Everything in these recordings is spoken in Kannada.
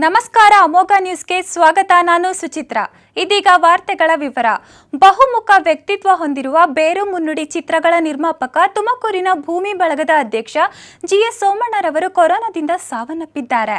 ನಮಸ್ಕಾರ ಅಮೋಘ ನ್ಯೂಸ್ಗೆ ಸ್ವಾಗತ ನಾನು ಸುಚಿತ್ರ ಇದೀಗ ವಾರ್ತೆಗಳ ವಿವರ ಬಹುಮುಖ ವ್ಯಕ್ತಿತ್ವ ಹೊಂದಿರುವ ಬೇರು ಮುನ್ನುಡಿ ಚಿತ್ರಗಳ ನಿರ್ಮಾಪಕ ತುಮಕೂರಿನ ಭೂಮಿ ಬಳಗದ ಅಧ್ಯಕ್ಷ ಜಿಎಸ್ ಸೋಮಣ್ಣರವರು ಕೊರೋನಾದಿಂದ ಸಾವನ್ನಪ್ಪಿದ್ದಾರೆ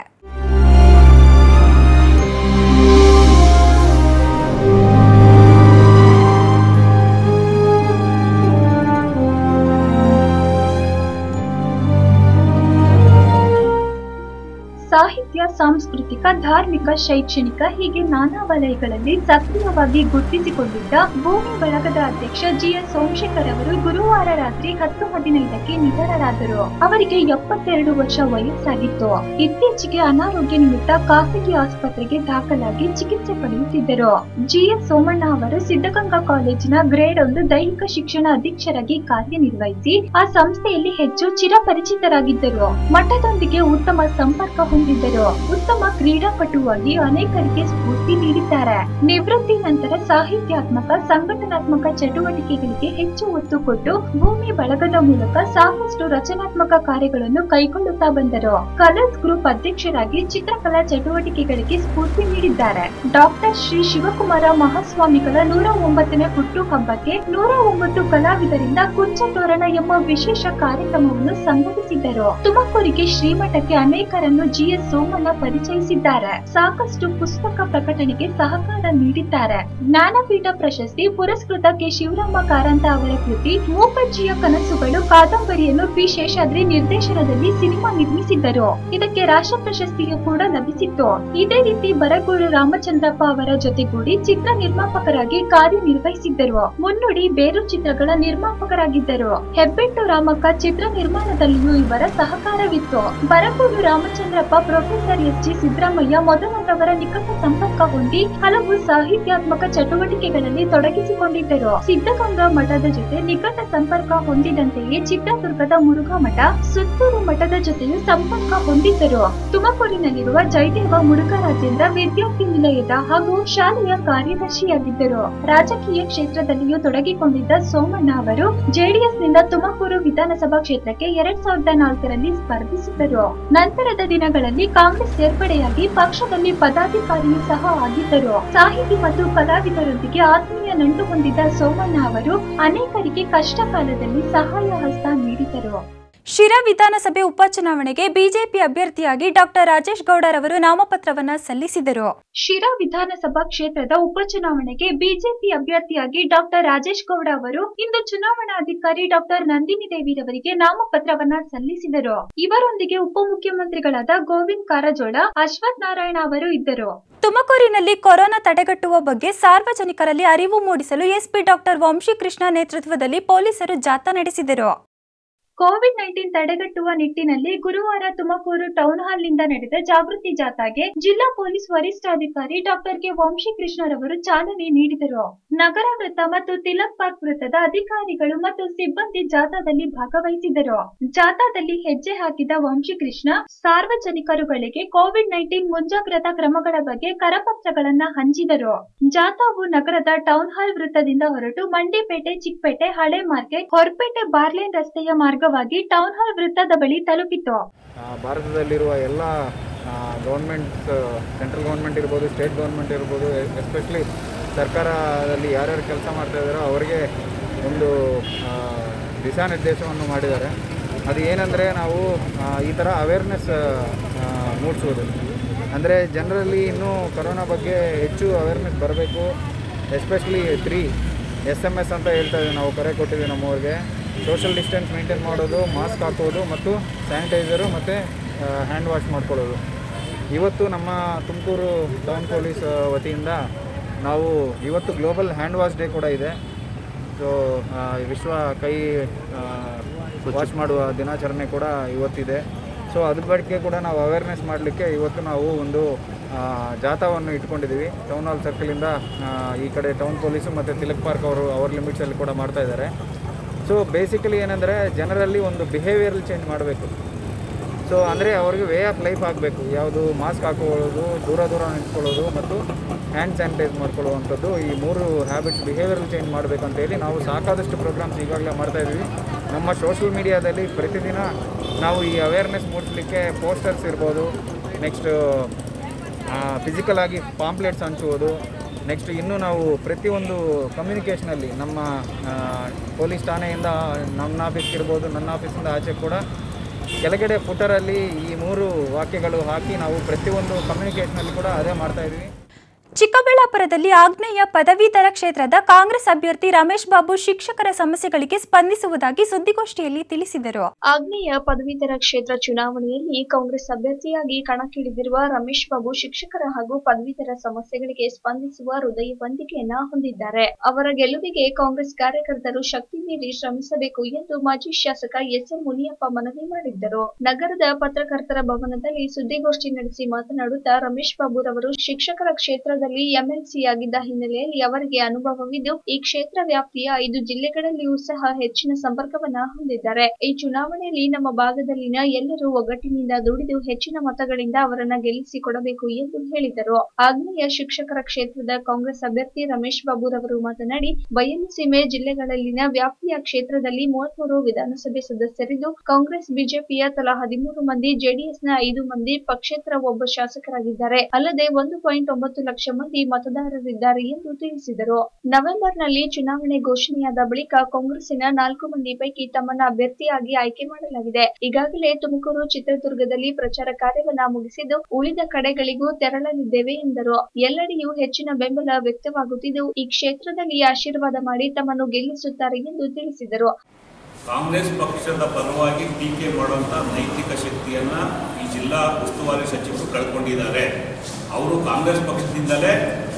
ಸಾಹಿತ್ಯ ಸಾಂಸ್ಕೃತಿಕ ಧಾರ್ಮಿಕ ಶೈಕ್ಷಣಿಕ ಹೀಗೆ ನಾನಾ ವಲಯಗಳಲ್ಲಿ ಸಕ್ರಿಯವಾಗಿ ಗುರುತಿಸಿಕೊಂಡಿದ್ದ ಭೂಮಿ ಬಳಗದ ಅಧ್ಯಕ್ಷ ಜಿಎಸ್ ಸೋಮಶೇಖರ್ ಅವರು ಗುರುವಾರ ರಾತ್ರಿ ಹತ್ತು ಹದಿನೈದಕ್ಕೆ ನಿಧನರಾದರು ಅವರಿಗೆ ಎಪ್ಪತ್ತೆರಡು ವರ್ಷ ವಯಸ್ಸಾಗಿತ್ತು ಇತ್ತೀಚೆಗೆ ಅನಾರೋಗ್ಯ ನಿಮಿತ್ತ ಖಾಸಗಿ ಆಸ್ಪತ್ರೆಗೆ ದಾಖಲಾಗಿ ಚಿಕಿತ್ಸೆ ಪಡೆಯುತ್ತಿದ್ದರು ಜಿಎಸ್ ಸೋಮಣ್ಣ ಅವರು ಸಿದ್ಧಗಂಗಾ ಕಾಲೇಜಿನ ಗ್ರೇಡ್ ಒಂದು ದೈಹಿಕ ಶಿಕ್ಷಣ ಅಧೀಕ್ಷರಾಗಿ ಕಾರ್ಯನಿರ್ವಹಿಸಿ ಆ ಸಂಸ್ಥೆಯಲ್ಲಿ ಹೆಚ್ಚು ಚಿರಪರಿಚಿತರಾಗಿದ್ದರು ಮಠದೊಂದಿಗೆ ಉತ್ತಮ ಸಂಪರ್ಕ ಹೊಂದಿದ್ದರು ಉತ್ತಮ ಕ್ರೀಡಾಪಟುವಾಗಿ ಅನೇಕರಿಗೆ ಸ್ಫೂರ್ತಿ ನೀಡಿದ್ದಾರೆ ನಿವೃತ್ತಿ ನಂತರ ಸಾಹಿತ್ಯಾತ್ಮಕ ಸಂಘಟನಾತ್ಮಕ ಚಟುವಟಿಕೆಗಳಿಗೆ ಹೆಚ್ಚು ಒತ್ತು ಕೊಟ್ಟು ಭೂಮಿ ಬಳಗದ ಮೂಲಕ ಸಾಕಷ್ಟು ರಚನಾತ್ಮಕ ಕಾರ್ಯಗಳನ್ನು ಕೈಗೊಳ್ಳುತ್ತಾ ಬಂದರು ಕಲರ್ಸ್ ಗ್ರೂಪ್ ಅಧ್ಯಕ್ಷರಾಗಿ ಚಿತ್ರಕಲಾ ಚಟುವಟಿಕೆಗಳಿಗೆ ಸ್ಫೂರ್ತಿ ನೀಡಿದ್ದಾರೆ ಡಾಕ್ಟರ್ ಶ್ರೀ ಶಿವಕುಮಾರ ಮಹಾಸ್ವಾಮಿಗಳ ನೂರ ಒಂಬತ್ತನೇ ಹುಟ್ಟುಹಬ್ಬಕ್ಕೆ ನೂರ ಒಂಬತ್ತು ಕಲಾವಿದರಿಂದ ಕುಂಚ ತೋರಣ ಎಂಬ ವಿಶೇಷ ಕಾರ್ಯಕ್ರಮವನ್ನು ಸಂಘಟಿಸಿದ್ದರು ತುಮಕೂರಿಗೆ ಶ್ರೀಮಠಕ್ಕೆ ಅನೇಕರನ್ನು ಜಿಎಸ್ ಸೋಮಣ್ಣ ಪರಿಚಯಿಸಿದ್ದಾರೆ ಸಾಕಷ್ಟು ಪುಸ್ತಕ ಪ್ರಕಟಣೆಗೆ ಸಹಕಾರ ನೀಡಿದ್ದಾರೆ ಜ್ಞಾನಪೀಠ ಪ್ರಶಸ್ತಿ ಪುರಸ್ಕೃತ ಕೆ ಶಿವರಾಮ ಕಾರಂತ ಅವರ ಕೃತಿ ಮೂಪಜ್ಜಿಯ ಕನಸುಗಳು ಕಾದಂಬರಿಯನ್ನು ಪಿ ಶೇಷಾದ್ರಿ ನಿರ್ದೇಶನದಲ್ಲಿ ಸಿನಿಮಾ ನಿರ್ಮಿಸಿದ್ದರು ಇದಕ್ಕೆ ರಾಷ್ಟ್ರ ಪ್ರಶಸ್ತಿಯು ಕೂಡ ಲಭಿಸಿತ್ತು ಇದೇ ರೀತಿ ಬರಗೂರು ರಾಮಚಂದ್ರಪ್ಪ ಅವರ ಜೊತೆಗೂಡಿ ಚಿತ್ರ ನಿರ್ಮಾಪಕರಾಗಿ ಕಾರ್ಯನಿರ್ವಹಿಸಿದ್ದರು ಮುನ್ನುಡಿ ಬೇರು ಚಿತ್ರಗಳ ನಿರ್ಮಾಪಕರಾಗಿದ್ದರು ಹೆಬ್ಬೆಟ್ಟು ರಾಮಕ್ಕ ಚಿತ್ರ ನಿರ್ಮಾಣದಲ್ಲಿಯೂ ಇವರ ಸಹಕಾರವಿತ್ತು Baraguru Ramachandrappa professor S G Siddaramaiah ಮೊದಲಾದವರ ನಿಕಟ ಸಂಪರ್ಕ ಹೊಂದಿ ಹಲವು ಸಾಹಿತ್ಯಾತ್ಮಕ ಚಟುವಟಿಕೆಗಳಲ್ಲಿ ತೊಡಗಿಸಿಕೊಂಡಿದ್ದರು ಸಿದ್ಧಗಂಗಾ ಮಠದ ಜೊತೆ ನಿಕಟ ಸಂಪರ್ಕ ಹೊಂದಿದಂತೆಯೇ ಚಿತ್ರದುರ್ಗದ ಮುರುಘಾ ಮಠ ಸುತ್ತೂರು ಮಠದ ಜೊತೆಯೂ ಸಂಪರ್ಕ ಹೊಂದಿದ್ದರು ತುಮಕೂರಿನಲ್ಲಿರುವ ಜಯದೇವ ಮುರುಘರಾಜೇಂದ್ರ ವಿದ್ಯಾರ್ಥಿ ನಿಲಯದ ಹಾಗೂ ಶಾಲೆಯ ಕಾರ್ಯದರ್ಶಿಯಾಗಿದ್ದರು ರಾಜಕೀಯ ಕ್ಷೇತ್ರದಲ್ಲಿಯೂ ತೊಡಗಿಕೊಂಡಿದ್ದ ಸೋಮಣ್ಣ ಅವರು ಜೆಡಿಎಸ್ ನಿಂದ ತುಮಕೂರು ವಿಧಾನಸಭಾ ಕ್ಷೇತ್ರಕ್ಕೆ ಎರಡ್ ಸಾವಿರದ ನಾಲ್ಕರಲ್ಲಿ ಸ್ಪರ್ಧಿಸಿದ್ದರು ನಂತರದ ದಿನಗಳಲ್ಲಿ ಕಾಂಗ್ರೆಸ್ ಸೇರ್ಪಡೆಯಾಗಿ ಪಕ್ಷದಲ್ಲಿ ಪದಾಧಿಕಾರಿಯೂ ಸಹ ಆಗಿದ್ದರು ಸಾಹಿತಿ ಮತ್ತು ಕಲಾವಿದರೊಂದಿಗೆ ಆತ್ಮೀಯ ನಂಟು ಹೊಂದಿದ್ದ ಸೋಮಣ್ಣ ಅವರು ಅನೇಕರಿಗೆ ಕಷ್ಟ ಕಾಲದಲ್ಲಿ ಸಹಾಯ ಹಸ್ತ ನೀಡಿದರು ಶಿರಾ ವಿಧಾನಸಭೆ ಉಪಚುನಾವಣೆಗೆ ಬಿಜೆಪಿ ಅಭ್ಯರ್ಥಿಯಾಗಿ ಡಾಕ್ಟರ್ ರಾಜೇಶ್ ಗೌಡರವರು ನಾಮಪತ್ರವನ್ನ ಸಲ್ಲಿಸಿದರು ಶಿರಾ ವಿಧಾನಸಭಾ ಕ್ಷೇತ್ರದ ಉಪಚುನಾವಣೆಗೆ ಬಿಜೆಪಿ ಅಭ್ಯರ್ಥಿಯಾಗಿ ಡಾಕ್ಟರ್ ರಾಜೇಶ್ ಗೌಡ ಅವರು ಇಂದು ಚುನಾವಣಾಧಿಕಾರಿ ಡಾಕ್ಟರ್ ನಂದಿನಿ ದೇವಿರವರಿಗೆ ನಾಮಪತ್ರವನ್ನ ಸಲ್ಲಿಸಿದರು ಇವರೊಂದಿಗೆ ಉಪಮುಖ್ಯಮಂತ್ರಿಗಳಾದ ಗೋವಿಂದ್ ಕಾರಜೋಳ ಅಶ್ವಥ್ ನಾರಾಯಣ ಅವರು ಇದ್ದರು ತುಮಕೂರಿನಲ್ಲಿ ಕೊರೋನಾ ತಡೆಗಟ್ಟುವ ಬಗ್ಗೆ ಸಾರ್ವಜನಿಕರಲ್ಲಿ ಅರಿವು ಮೂಡಿಸಲು ಎಸ್ಪಿ ಡಾಕ್ಟರ್ ವಂಶಿಕೃಷ್ಣ ನೇತೃತ್ವದಲ್ಲಿ ಪೊಲೀಸರು ಜಾಥಾ ನಡೆಸಿದರು ಕೋವಿಡ್ ನೈನ್ಟೀನ್ ತಡೆಗಟ್ಟುವ ನಿಟ್ಟಿನಲ್ಲಿ ಗುರುವಾರ ತುಮಕೂರು ಟೌನ್ ಹಾಲ್ ನಿಂದ ನಡೆದ ಜಾಗೃತಿ ಜಾಥಾಗೆ ಜಿಲ್ಲಾ ಪೊಲೀಸ್ ವರಿಷ್ಠಾಧಿಕಾರಿ ಡಾಕ್ಟರ್ ಕೆ ವಂಶಿಕೃಷ್ಣರವರು ಚಾಲನೆ ನೀಡಿದರು ನಗರ ವೃತ್ತ ಮತ್ತು ತಿಲಕ್ ಪಾರ್ಕ್ ವೃತ್ತದ ಅಧಿಕಾರಿಗಳು ಮತ್ತು ಸಿಬ್ಬಂದಿ ಜಾಥಾದಲ್ಲಿ ಭಾಗವಹಿಸಿದರು ಜಾಥಾದಲ್ಲಿ ಹೆಜ್ಜೆ ಹಾಕಿದ ವಂಶಿಕೃಷ್ಣ ಸಾರ್ವಜನಿಕರುಗಳಿಗೆ ಕೋವಿಡ್ ನೈನ್ಟೀನ್ ಮುಂಜಾಗ್ರತಾ ಕ್ರಮಗಳ ಬಗ್ಗೆ ಕರಪತ್ರಗಳನ್ನ ಹಂಚಿದರು ಜಾಥಾವು ನಗರದ ಟೌನ್ ಹಾಲ್ ವೃತ್ತದಿಂದ ಹೊರಟು ಮಂಡಿಪೇಟೆ ಚಿಕ್ಕಪೇಟೆ ಹಳೆ ಮಾರ್ಕೆಟ್ ಹೊರಪೇಟೆ ಬಾರ್ಲೇನ್ ರಸ್ತೆಯ ಮಾರ್ಗವಾಗಿ ಟೌನ್ ಹಾಲ್ ವೃತ್ತದ ಬಳಿ ತಲುಪಿತು ಆ, ಭಾರತದಲ್ಲಿರುವ ಎಲ್ಲ ಗೌರ್ಮೆಂಟ್ಸ್ ಸೆಂಟ್ರಲ್ ಗೌರ್ಮೆಂಟ್ ಇರ್ಬೋದು ಸ್ಟೇಟ್ ಗೌರ್ಮೆಂಟ್ ಇರ್ಬೋದು ಎಸ್ಪೆಷಲಿ ಸರ್ಕಾರದಲ್ಲಿ ಯಾರ್ಯಾರು ಕೆಲಸ ಮಾಡ್ತಾ ಇದ್ದಾರೋ ಅವರಿಗೆ ಒಂದು ಆ, ದಿಶಾನಿರ್ದೇಶವನ್ನು ಮಾಡಿದ್ದಾರೆ ಅದು ಏನಂದರೆ ನಾವು ಆ, ಈ ಥರ ಅವೇರ್ನೆಸ್ ಮೂಡಿಸೋದು ಅಂದರೆ ಜನರಲ್ಲಿ ಇನ್ನೂ ಕರೋನಾ ಬಗ್ಗೆ ಹೆಚ್ಚು ಅವೇರ್ನೆಸ್ ಬರಬೇಕು especially three S M S ಅಂತ ಹೇಳ್ತಾ ಇದ್ದೀವಿ ನಾವು ಕರೆ ಕೊಟ್ಟಿದ್ದೀವಿ ನಮ್ಮವ್ರಿಗೆ ಸೋಷಿಯಲ್ ಡಿಸ್ಟೆನ್ಸ್ ಮೇಂಟೈನ್ ಮಾಡೋದು ಮಾಸ್ಕ್ ಹಾಕೋದು ಮತ್ತು ಸ್ಯಾನಿಟೈಸರು ಮತ್ತು ಹ್ಯಾಂಡ್ ವಾಶ್ ಮಾಡ್ಕೊಳ್ಳೋದು ಇವತ್ತು ನಮ್ಮ ತುಮಕೂರು ಟೌನ್ ಪೊಲೀಸ್ ವತಿಯಿಂದ ನಾವು ಇವತ್ತು ಗ್ಲೋಬಲ್ ಹ್ಯಾಂಡ್ ವಾಶ್ ಡೇ ಕೂಡ ಇದೆ ಸೊ ವಿಶ್ವ ಕೈ ವಾಶ್ ಮಾಡುವ ದಿನಾಚರಣೆ ಕೂಡ ಇವತ್ತಿದೆ ಸೊ ಅದ್ರ ಬಗ್ಗೆ ಕೂಡ ನಾವು ಅವೇರ್ನೆಸ್ ಮಾಡಲಿಕ್ಕೆ ಇವತ್ತು ನಾವು ಒಂದು ಆ, ಜಾಥಾವನ್ನು ಇಟ್ಕೊಂಡಿದ್ದೀವಿ ಟೌನ್ ಹಾಲ್ ಸರ್ಕಲಿಂದ ಆ, ಈ ಕಡೆ ಟೌನ್ ಪೊಲೀಸು ಮತ್ತು ತಿಲಕ್ ಪಾರ್ಕ್ ಅವರು ಅವ್ರ ಲಿಮಿಟ್ಸಲ್ಲಿ ಕೂಡ ಮಾಡ್ತಾ ಇದ್ದಾರೆ ಸೊ ಬೇಸಿಕಲಿ ಏನಂದರೆ ಜನರಲ್ಲಿ ಒಂದು ಬಿಹೇವಿಯರಲ್ ಚೇಂಜ್ ಮಾಡಬೇಕು ಸೊ ಅಂದರೆ ಅವ್ರಿಗೆ ವೇ ಆಫ್ ಲೈಫ್ ಆಗಬೇಕು ಯಾವುದು ಮಾಸ್ಕ್ ಹಾಕೊಳ್ಳೋದು ದೂರ ದೂರ ನಿಂತ್ಕೊಳ್ಳೋದು ಮತ್ತು ಹ್ಯಾಂಡ್ ಸ್ಯಾನಿಟೈಸ್ ಮಾಡ್ಕೊಳ್ಳುವಂಥದ್ದು ಈ ಮೂರು ಹ್ಯಾಬಿಟ್ಸ್ ಬಿಹೇವಿಯರಲ್ ಚೇಂಜ್ ಮಾಡಬೇಕಂತೇಳಿ ನಾವು ಸಾಕಾದಷ್ಟು ಪ್ರೋಗ್ರಾಮ್ಸ್ ಈಗಾಗಲೇ ಮಾಡ್ತಾ ಇದ್ದೀವಿ ನಮ್ಮ ಸೋಷಿಯಲ್ ಮೀಡಿಯಾದಲ್ಲಿ ಪ್ರತಿದಿನ ನಾವು ಈ ಅವೇರ್ನೆಸ್ ಮೂಡಿಸಲಿಕ್ಕೆ ಪೋಸ್ಟರ್ಸ್ ಇರ್ಬೋದು ನೆಕ್ಸ್ಟ್ ಫಿಸಿಕಲ್ ಆಗಿ ಪಾಂಪ್ಲೆಟ್ಸ್ ಹಂಚುವುದು ನೆಕ್ಸ್ಟ್ ಇನ್ನೂ ನಾವು ಪ್ರತಿಯೊಂದು ಕಮ್ಯುನಿಕೇಷನಲ್ಲಿ ನಮ್ಮ ಆ, ಪೊಲೀಸ್ ಠಾಣೆಯಿಂದ ನನ್ನ ಆಫೀಸ್ಗೆ ಇರ್ಬೋದು ನನ್ನ ಆಫೀಸಿಂದ ಆಚೆ ಕೂಡ ಕೆಳಗಡೆ ಫುಟರಲ್ಲಿ ಈ ಮೂರು ವಾಕ್ಯಗಳು ಹಾಕಿ ನಾವು ಪ್ರತಿಯೊಂದು ಕಮ್ಯುನಿಕೇಷನಲ್ಲಿ ಕೂಡ ಅದೇ ಮಾಡ್ತಾ ಇದ್ವಿ ಚಿಕ್ಕಬಳ್ಳಾಪುರದಲ್ಲಿ ಆಗ್ನೇಯ ಪದವೀಧರ ಕ್ಷೇತ್ರದ ಕಾಂಗ್ರೆಸ್ ಅಭ್ಯರ್ಥಿ ರಮೇಶ್ ಬಾಬು ಶಿಕ್ಷಕರ ಸಮಸ್ಯೆಗಳಿಗೆ ಸ್ಪಂದಿಸುವುದಾಗಿ ಸುದ್ದಿಗೋಷ್ಠಿಯಲ್ಲಿ ತಿಳಿಸಿದರು ಆಗ್ನೇಯ ಪದವೀಧರ ಕ್ಷೇತ್ರ ಚುನಾವಣೆಯಲ್ಲಿ ಕಾಂಗ್ರೆಸ್ ಅಭ್ಯರ್ಥಿಯಾಗಿ ಕಣಕ್ಕಿಳಿದಿರುವ ರಮೇಶ್ ಬಾಬು ಶಿಕ್ಷಕರ ಹಾಗೂ ಪದವೀಧರ ಸಮಸ್ಯೆಗಳಿಗೆ ಸ್ಪಂದಿಸುವ ಹೃದಯವಂತಿಕೆಯನ್ನ ಹೊಂದಿದ್ದಾರೆ ಅವರ ಗೆಲುವಿಗೆ ಕಾಂಗ್ರೆಸ್ ಕಾರ್ಯಕರ್ತರು ಶಕ್ತಿ ಮೀರಿ ಶ್ರಮಿಸಬೇಕು ಎಂದು ಮಾಜಿ ಶಾಸಕ ಎಸ್ ಎಂ ಮುನಿಯಪ್ಪ ಮನವಿ ಮಾಡಿದ್ದರು ನಗರದ ಪತ್ರಕರ್ತರ ಭವನದಲ್ಲಿ ಸುದ್ದಿಗೋಷ್ಠಿ ನಡೆಸಿ ಮಾತನಾಡುತ್ತಾ ರಮೇಶ್ ಬಾಬುರವರು ಶಿಕ್ಷಕರ ಕ್ಷೇತ್ರದಲ್ಲಿ ಎಂಎಲ್ಸಿ ಆಗಿದ್ದ ಹಿನ್ನೆಲೆಯಲ್ಲಿ ಅವರಿಗೆ ಅನುಭವವಿದ್ದು ಈ ಕ್ಷೇತ್ರ ವ್ಯಾಪ್ತಿಯ ಐದು ಜಿಲ್ಲೆಗಳಲ್ಲಿಯೂ ಸಹ ಹೆಚ್ಚಿನ ಸಂಪರ್ಕವನ್ನ ಹೊಂದಿದ್ದಾರೆ ಈ ಚುನಾವಣೆಯಲ್ಲಿ ನಮ್ಮ ಭಾಗದಲ್ಲಿನ ಎಲ್ಲರೂ ಒಗ್ಗಟ್ಟಿನಿಂದ ದುಡಿದು ಹೆಚ್ಚಿನ ಮತಗಳಿಂದ ಅವರನ್ನ ಗೆಲ್ಲಿಸಿಕೊಡಬೇಕು ಎಂದು ಹೇಳಿದರು ಆಗ್ನೇಯ ಶಿಕ್ಷಕರ ಕ್ಷೇತ್ರದ ಕಾಂಗ್ರೆಸ್ ಅಭ್ಯರ್ಥಿ ರಮೇಶ್ ಬಾಬುರವರು ಮಾತನಾಡಿ ಬಯಲುಸೀಮೆ ಜಿಲ್ಲೆಗಳಲ್ಲಿನ ವ್ಯಾಪ್ತಿಯ ಕ್ಷೇತ್ರದಲ್ಲಿ ಮೂವತ್ಮೂರು ವಿಧಾನಸಭೆ ಸದಸ್ಯರಿದ್ದು ಕಾಂಗ್ರೆಸ್ ಬಿಜೆಪಿಯ ತಲಾ ಹದಿಮೂರು ಮಂದಿ ಜೆಡಿಎಸ್ನ ಐದು ಮಂದಿ ಪಕ್ಷೇತರ ಒಬ್ಬ ಶಾಸಕರಾಗಿದ್ದಾರೆ ಅಲ್ಲದೆ ಒಂದು ಪಾಯಿಂಟ್ ಒಂಬತ್ತು ಲಕ್ಷ ಮಂದಿ ಮತದಾರರಿದ್ದಾರೆ ಎಂದು ತಿಳಿಸಿದರು ನವೆಂಬರ್ನಲ್ಲಿ ಚುನಾವಣೆ ಘೋಷಣೆಯಾದ ಬಳಿಕ ಕಾಂಗ್ರೆಸ್ಸಿನ ನಾಲ್ಕು ಮಂದಿ ಪೈಕಿ ತಮ್ಮನ್ನ ಅಭ್ಯರ್ಥಿಯಾಗಿ ಆಯ್ಕೆ ಮಾಡಲಾಗಿದೆ ಈಗಾಗಲೇ ತುಮಕೂರು ಚಿತ್ರದುರ್ಗದಲ್ಲಿ ಪ್ರಚಾರ ಕಾರ್ಯವನ್ನ ಮುಗಿಸಿದ್ದು ಉಳಿದ ಕಡೆಗಳಿಗೂ ತೆರಳಲಿದ್ದೇವೆ ಎಂದರು ಎಲ್ಲೆಡೆಯೂ ಹೆಚ್ಚಿನ ಬೆಂಬಲ ವ್ಯಕ್ತವಾಗುತ್ತಿದ್ದು ಈ ಕ್ಷೇತ್ರದಲ್ಲಿ ಆಶೀರ್ವಾದ ಮಾಡಿ ತಮ್ಮನ್ನು ಗೆಲ್ಲಿಸುತ್ತಾರೆ ಎಂದು ತಿಳಿಸಿದರು ಕಾಂಗ್ರೆಸ್ ಪಕ್ಷದ ಪರವಾಗಿ ಟೀಕೆ ಮಾಡುವಂಥ ನೈತಿಕ ಶಕ್ತಿಯನ್ನ ಈ ಜಿಲ್ಲಾ ಉಸ್ತುವಾರಿ ಸಚಿವರು ಕಳ್ಕೊಂಡಿದ್ದಾರೆ ಅವರು ಕಾಂಗ್ರೆಸ್ ಪಕ್ಷದಿಂದಲೇ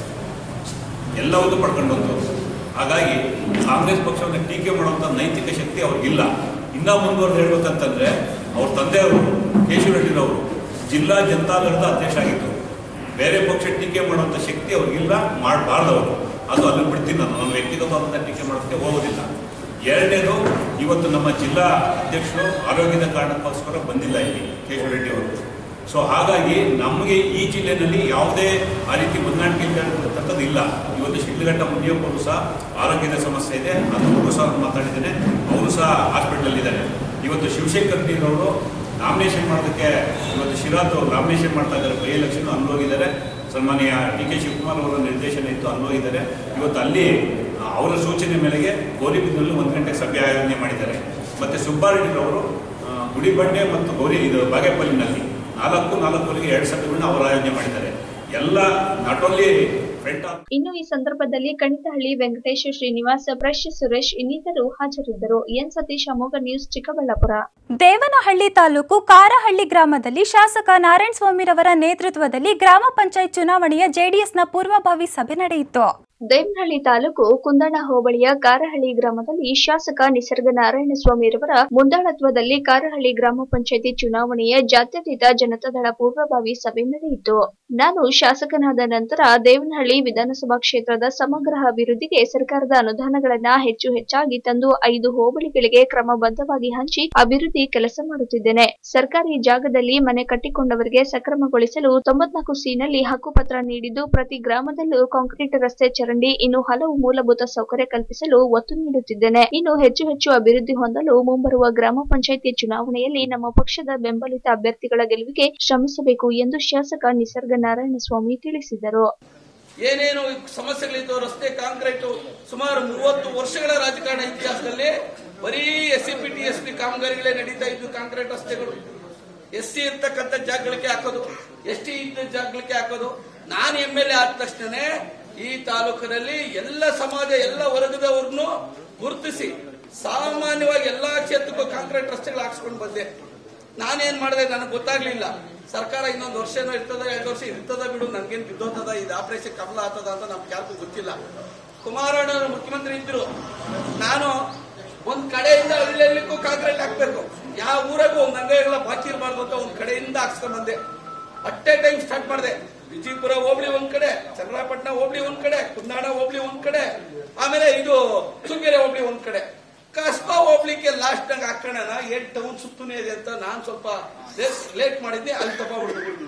ಎಲ್ಲವನ್ನೂ ಪಡ್ಕೊಂಡಂಥವ್ರು ಹಾಗಾಗಿ ಕಾಂಗ್ರೆಸ್ ಪಕ್ಷವನ್ನು ಟೀಕೆ ಮಾಡುವಂಥ ನೈತಿಕ ಶಕ್ತಿ ಅವ್ರಿಗಿಲ್ಲ ಇನ್ನೂ ಮುಂದುವರೆದು ಹೇಳ್ಬೇಕಂತಂದ್ರೆ ಅವ್ರ ತಂದೆಯವರು ಕೇಶವರೆಡ್ಡಿರವರು ಜಿಲ್ಲಾ ಜನತಾದಳದ ಅಧ್ಯಕ್ಷ ಆಗಿದ್ದರು ಬೇರೆ ಪಕ್ಷ ಟೀಕೆ ಮಾಡುವಂಥ ಶಕ್ತಿ ಅವ್ರಿಗಿಲ್ಲ ಮಾಡಬಾರ್ದವರು ಅದು ಅಲ್ಲಿ ಬಿಡ್ತೀನಿ ನಾನು ನನ್ನ ವ್ಯಕ್ತಿಗತವಾದಂಥ ಟೀಕೆ ಮಾಡೋದಕ್ಕೆ ಹೋಗೋದಿಲ್ಲ ಎರಡನೇದು ಇವತ್ತು ನಮ್ಮ ಜಿಲ್ಲಾ ಅಧ್ಯಕ್ಷರು ಆರೋಗ್ಯದ ಕಾರಣಕ್ಕೋಸ್ಕರ ಬಂದಿಲ್ಲ ಇಲ್ಲಿ ಕೇಶವ ರೆಡ್ಡಿ ಅವರು ಸೊ ಹಾಗಾಗಿ ನಮಗೆ ಈ ಜಿಲ್ಲೆಯಲ್ಲಿ ಯಾವುದೇ ಆ ರೀತಿ ಹೊಂದಾಣಿಕೆ ಇರ್ತಕ್ಕಂಥದ್ದು ಇಲ್ಲ ಇವತ್ತು ಶಿಡ್ಲಘಟ್ಟ ಮುನಿಯಪ್ಪರು ಸಹ ಆರೋಗ್ಯದ ಸಮಸ್ಯೆ ಇದೆ ಅದು ಅವರು ಸಹ ಮಾತಾಡಿದ್ದೇನೆ ಅವರು ಸಹ ಹಾಸ್ಪಿಟಲಲ್ಲಿದ್ದಾರೆ ಇವತ್ತು ಶಿವಶೇಖರ್ ಅವರು ನಾಮಿನೇಷನ್ ಮಾಡೋದಕ್ಕೆ ಇವತ್ತು ಶಿರಾತ್ ಅವರು ನಾಮಿನೇಷನ್ ಮಾಡ್ತಾ ಇದ್ದಾರೆ ಬೈ ಎಲೆಕ್ಷನ್ ಅಲ್ಲಿ ಹೋಗಿದ್ದಾರೆ ಸನ್ಮಾನ್ಯ ಡಿ ಕೆ ಶಿವಕುಮಾರ್ ಅವರ ನಿರ್ದೇಶನ ಇತ್ತು ಅಲ್ಲಿ ಹೋಗಿದ್ದಾರೆ ಇವತ್ತು ಅಲ್ಲಿ ಆ, ಅವರ ಸೂಚನೆ ಮೇರೆಗೆ ಗೌರಿಬಿದ್ನಲ್ಲಿ ಒಂದು ಗಂಟೆಗೆ ಸಭೆ ಆಯೋಜನೆ ಮಾಡಿದ್ದಾರೆ ಮತ್ತು ಸುಬ್ಬಾರೆಡ್ಡಿರವರು ಆ, ಗುಡಿಬಂಡೆ ಮತ್ತು ಗೌರಿ ಇದು ಬಾಗೇಪಲ್ಲಿನಲ್ಲಿ ನಾಲ್ಕು ನಾಲ್ಕುವರೆಗೆ ಎರಡು ಸಭೆಗಳನ್ನ ಅವರು ಆಯೋಜನೆ ಮಾಡಿದ್ದಾರೆ ಎಲ್ಲ ನಾಟ್ ಓನ್ಲಿ ಫ್ರಂಟ್ ಆಫ್ ಇನ್ನು ಈ ಸಂದರ್ಭದಲ್ಲಿ ಕಣಿತಹಳ್ಳಿ ವೆಂಕಟೇಶ ಶ್ರೀನಿವಾಸ ಪ್ರಶ್ ಸುರೇಶ್ ಇನ್ನಿತರು ಹಾಜರಿದ್ದರು ಎನ್ ಸತೀಶ್ ಅಮೋಘ ನ್ಯೂಸ್ ಚಿಕ್ಕಬಳ್ಳಾಪುರ ದೇವನಹಳ್ಳಿ ತಾಲೂಕು ಕಾರಹಳ್ಳಿ ಗ್ರಾಮದಲ್ಲಿ ಶಾಸಕ ನಾರಾಯಣ ಸ್ವಾಮಿರವರ ನೇತೃತ್ವದಲ್ಲಿ ಗ್ರಾಮ ಪಂಚಾಯತ್ ಚುನಾವಣೆಯ ಜೆಡಿಎಸ್ನ ಪೂರ್ವಭಾವಿ ಸಭೆ ನಡೆಯಿತು ದೇವನಹಳ್ಳಿ ತಾಲೂಕು ಕುಂದಣ ಹೋಬಳಿಯ ಕಾರಹಳ್ಳಿ ಗ್ರಾಮದಲ್ಲಿ ಶಾಸಕ ನಿಸರ್ಗ ನಾರಾಯಣಸ್ವಾಮಿರವರ ಮುಂದಾಳತ್ವದಲ್ಲಿ ಕಾರಹಳ್ಳಿ ಗ್ರಾಮ ಪಂಚಾಯತಿ ಚುನಾವಣೆಯ ಜಾತ್ಯತೀತ ಜನತಾದಳ ಪೂರ್ವಭಾವಿ ಸಭೆ ನಡೆಯಿತು ನಾನು ಶಾಸಕನಾದ ನಂತರ ದೇವನಹಳ್ಳಿ ವಿಧಾನಸಭಾ ಕ್ಷೇತ್ರದ ಸಮಗ್ರ ಅಭಿವೃದ್ಧಿಗೆ ಸರ್ಕಾರದ ಅನುದಾನಗಳನ್ನ ಹೆಚ್ಚು ಹೆಚ್ಚಾಗಿ ತಂದು ಐದು ಹೋಬಳಿಗಳಿಗೆ ಕ್ರಮಬದ್ಧವಾಗಿ ಹಂಚಿ ಅಭಿವೃದ್ಧಿ ಕೆಲಸ ಮಾಡುತ್ತಿದ್ದೇನೆ ಸರ್ಕಾರಿ ಜಾಗದಲ್ಲಿ ಮನೆ ಕಟ್ಟಿಕೊಂಡವರಿಗೆ ಸಕ್ರಮಗೊಳಿಸಲು ತೊಂಬತ್ನಾಲ್ಕು ಸಿನಲ್ಲಿ ಹಕ್ಕುಪತ್ರ ನೀಡಿದ್ದು ಪ್ರತಿ ಗ್ರಾಮದಲ್ಲೂ ಕಾಂಕ್ರೀಟ್ ರಸ್ತೆ ಚರಂಡಿ ಇನ್ನು ಹಲವು ಮೂಲಭೂತ ಸೌಕರ್ಯ ಕಲ್ಪಿಸಲು ಒತ್ತು ನೀಡುತ್ತಿದ್ದೇನೆ ಇನ್ನು ಹೆಚ್ಚು ಹೆಚ್ಚು ಅಭಿವೃದ್ಧಿ ಹೊಂದಲು ಮುಂಬರುವ ಗ್ರಾಮ ಪಂಚಾಯಿತಿ ಚುನಾವಣೆಯಲ್ಲಿ ನಮ್ಮ ಪಕ್ಷದ ಬೆಂಬಲಿತ ಅಭ್ಯರ್ಥಿಗಳ ಗೆಲುವಿಗೆ ಶ್ರಮಿಸಬೇಕು ಎಂದು ಶಾಸಕ ನಿಸರ್ಗ ನಾರಾಯಣಸ್ವಾಮಿ ತಿಳಿಸಿದರು ಏನೇನು ಸಮಸ್ಯೆಗಳಿತ್ತು ರಸ್ತೆ ಕಾಂಕ್ರೀಟು ಸುಮಾರು ಮೂವತ್ತು ವರ್ಷಗಳ ರಾಜಕಾರಣ ಇತಿಹಾಸದಲ್ಲಿ ಬರೀ S C P T S P ಕಾಮಗಾರಿಗಳೇ ನಡೀತಾ ಇದ್ದು ಕಾಂಕ್ರೀಟ್ ರಸ್ತೆಗಳು ಎಸ್ ಸಿ ಇರ್ತಕ್ಕಂಥ ಜಾಗಗಳಿಗೆ ಹಾಕೋದು ಎಸ್ ಟಿ ಇದ್ದ ಜಾಗಗಳಿಗೆ ಹಾಕೋದು ನಾನು ಎಂ ಎಲ್ ಎ ಆದ ತಕ್ಷಣನೇ ಈ ತಾಲೂಕಿನಲ್ಲಿ ಎಲ್ಲ ಸಮಾಜ ಎಲ್ಲ ವರ್ಗದವ್ರನ್ನು ಗುರುತಿಸಿ ಸಾಮಾನ್ಯವಾಗಿ ಎಲ್ಲಾ ಕ್ಷೇತ್ರಕ್ಕೂ ಕಾಂಕ್ರೀಟ್ ರಸ್ತೆಗಳು ಹಾಕ್ಸ್ಕೊಂಡು ಬಂದೆ ನಾನೇನ್ ಮಾಡಿದೆ ನನಗೆ ಗೊತ್ತಾಗ್ಲಿಲ್ಲ ಸರ್ಕಾರ ಇನ್ನೊಂದು ವರ್ಷನೋ ಇರ್ತದ ಎರಡು ವರ್ಷ ಇರ್ತದ ಬಿಡು ನನ್ಗೇನ್ ಬಿದ್ದೋತದ ಇದು ಆಪರೇಷನ್ ಕಮಲ ಆಗ್ತದ ಅಂತ ನಮ್ಗೆ ಯಾರಿಗೂ ಗೊತ್ತಿಲ್ಲ ಕುಮಾರಣ್ಣ ಮುಖ್ಯಮಂತ್ರಿ ಇದ್ರು ನಾನು ಒಂದ್ ಕಡೆಯಿಂದ ಹಳ್ಳಿಗೂ ಕಾಂಕ್ರೀಟ್ ಹಾಕ್ಬೇಕು ಯಾವ ಊರಾಗೂ ಒಂದ್ ಅಂಗೈಗಳ ಬಾಕಿ ಇರಬಾರ್ದು ಅಂತ ಒಂದ್ ಕಡೆಯಿಂದ ಹಾಕ್ಸ್ಕೊಂಡ್ ಬಂದೆ ಅಟ್ಟೆ ಟೈಮ್ ಸ್ಟಾರ್ಟ್ ಮಾಡಿದೆ ವಿಜಯಪುರ ಹೋಬಳಿ ಒಂದ್ ಕಡೆ ಚನ್ನರಾಪಟ್ಟಣ ಹೋಬಳಿ ಒಂದ್ ಕಡೆ ಕುಂದಾಣ ಹೋಬಳಿ ಒಂದ್ ಕಡೆ ಆಮೇಲೆ ಇದು ಶೃಂಗೇರಿ ಹೋಬಳಿ ಒಂದ್ ಕಡೆ ಕಸ್ಬಾ ಹೋಗ್ಲಿಕ್ಕೆ ಲಾಸ್ಟ್ ನಂಗೆ ಹಾಕೋಣ ಏಟ್ ಟೌನ್ ಸುತ್ತನೇ ಇದೆ ಅಂತ ನಾನ್ ಸ್ವಲ್ಪ ಲೇಟ್ ಮಾಡಿದ್ದೆ ಅಲ್ಲಿ ತಗೊಂಡ್ಬಿಡ್ತು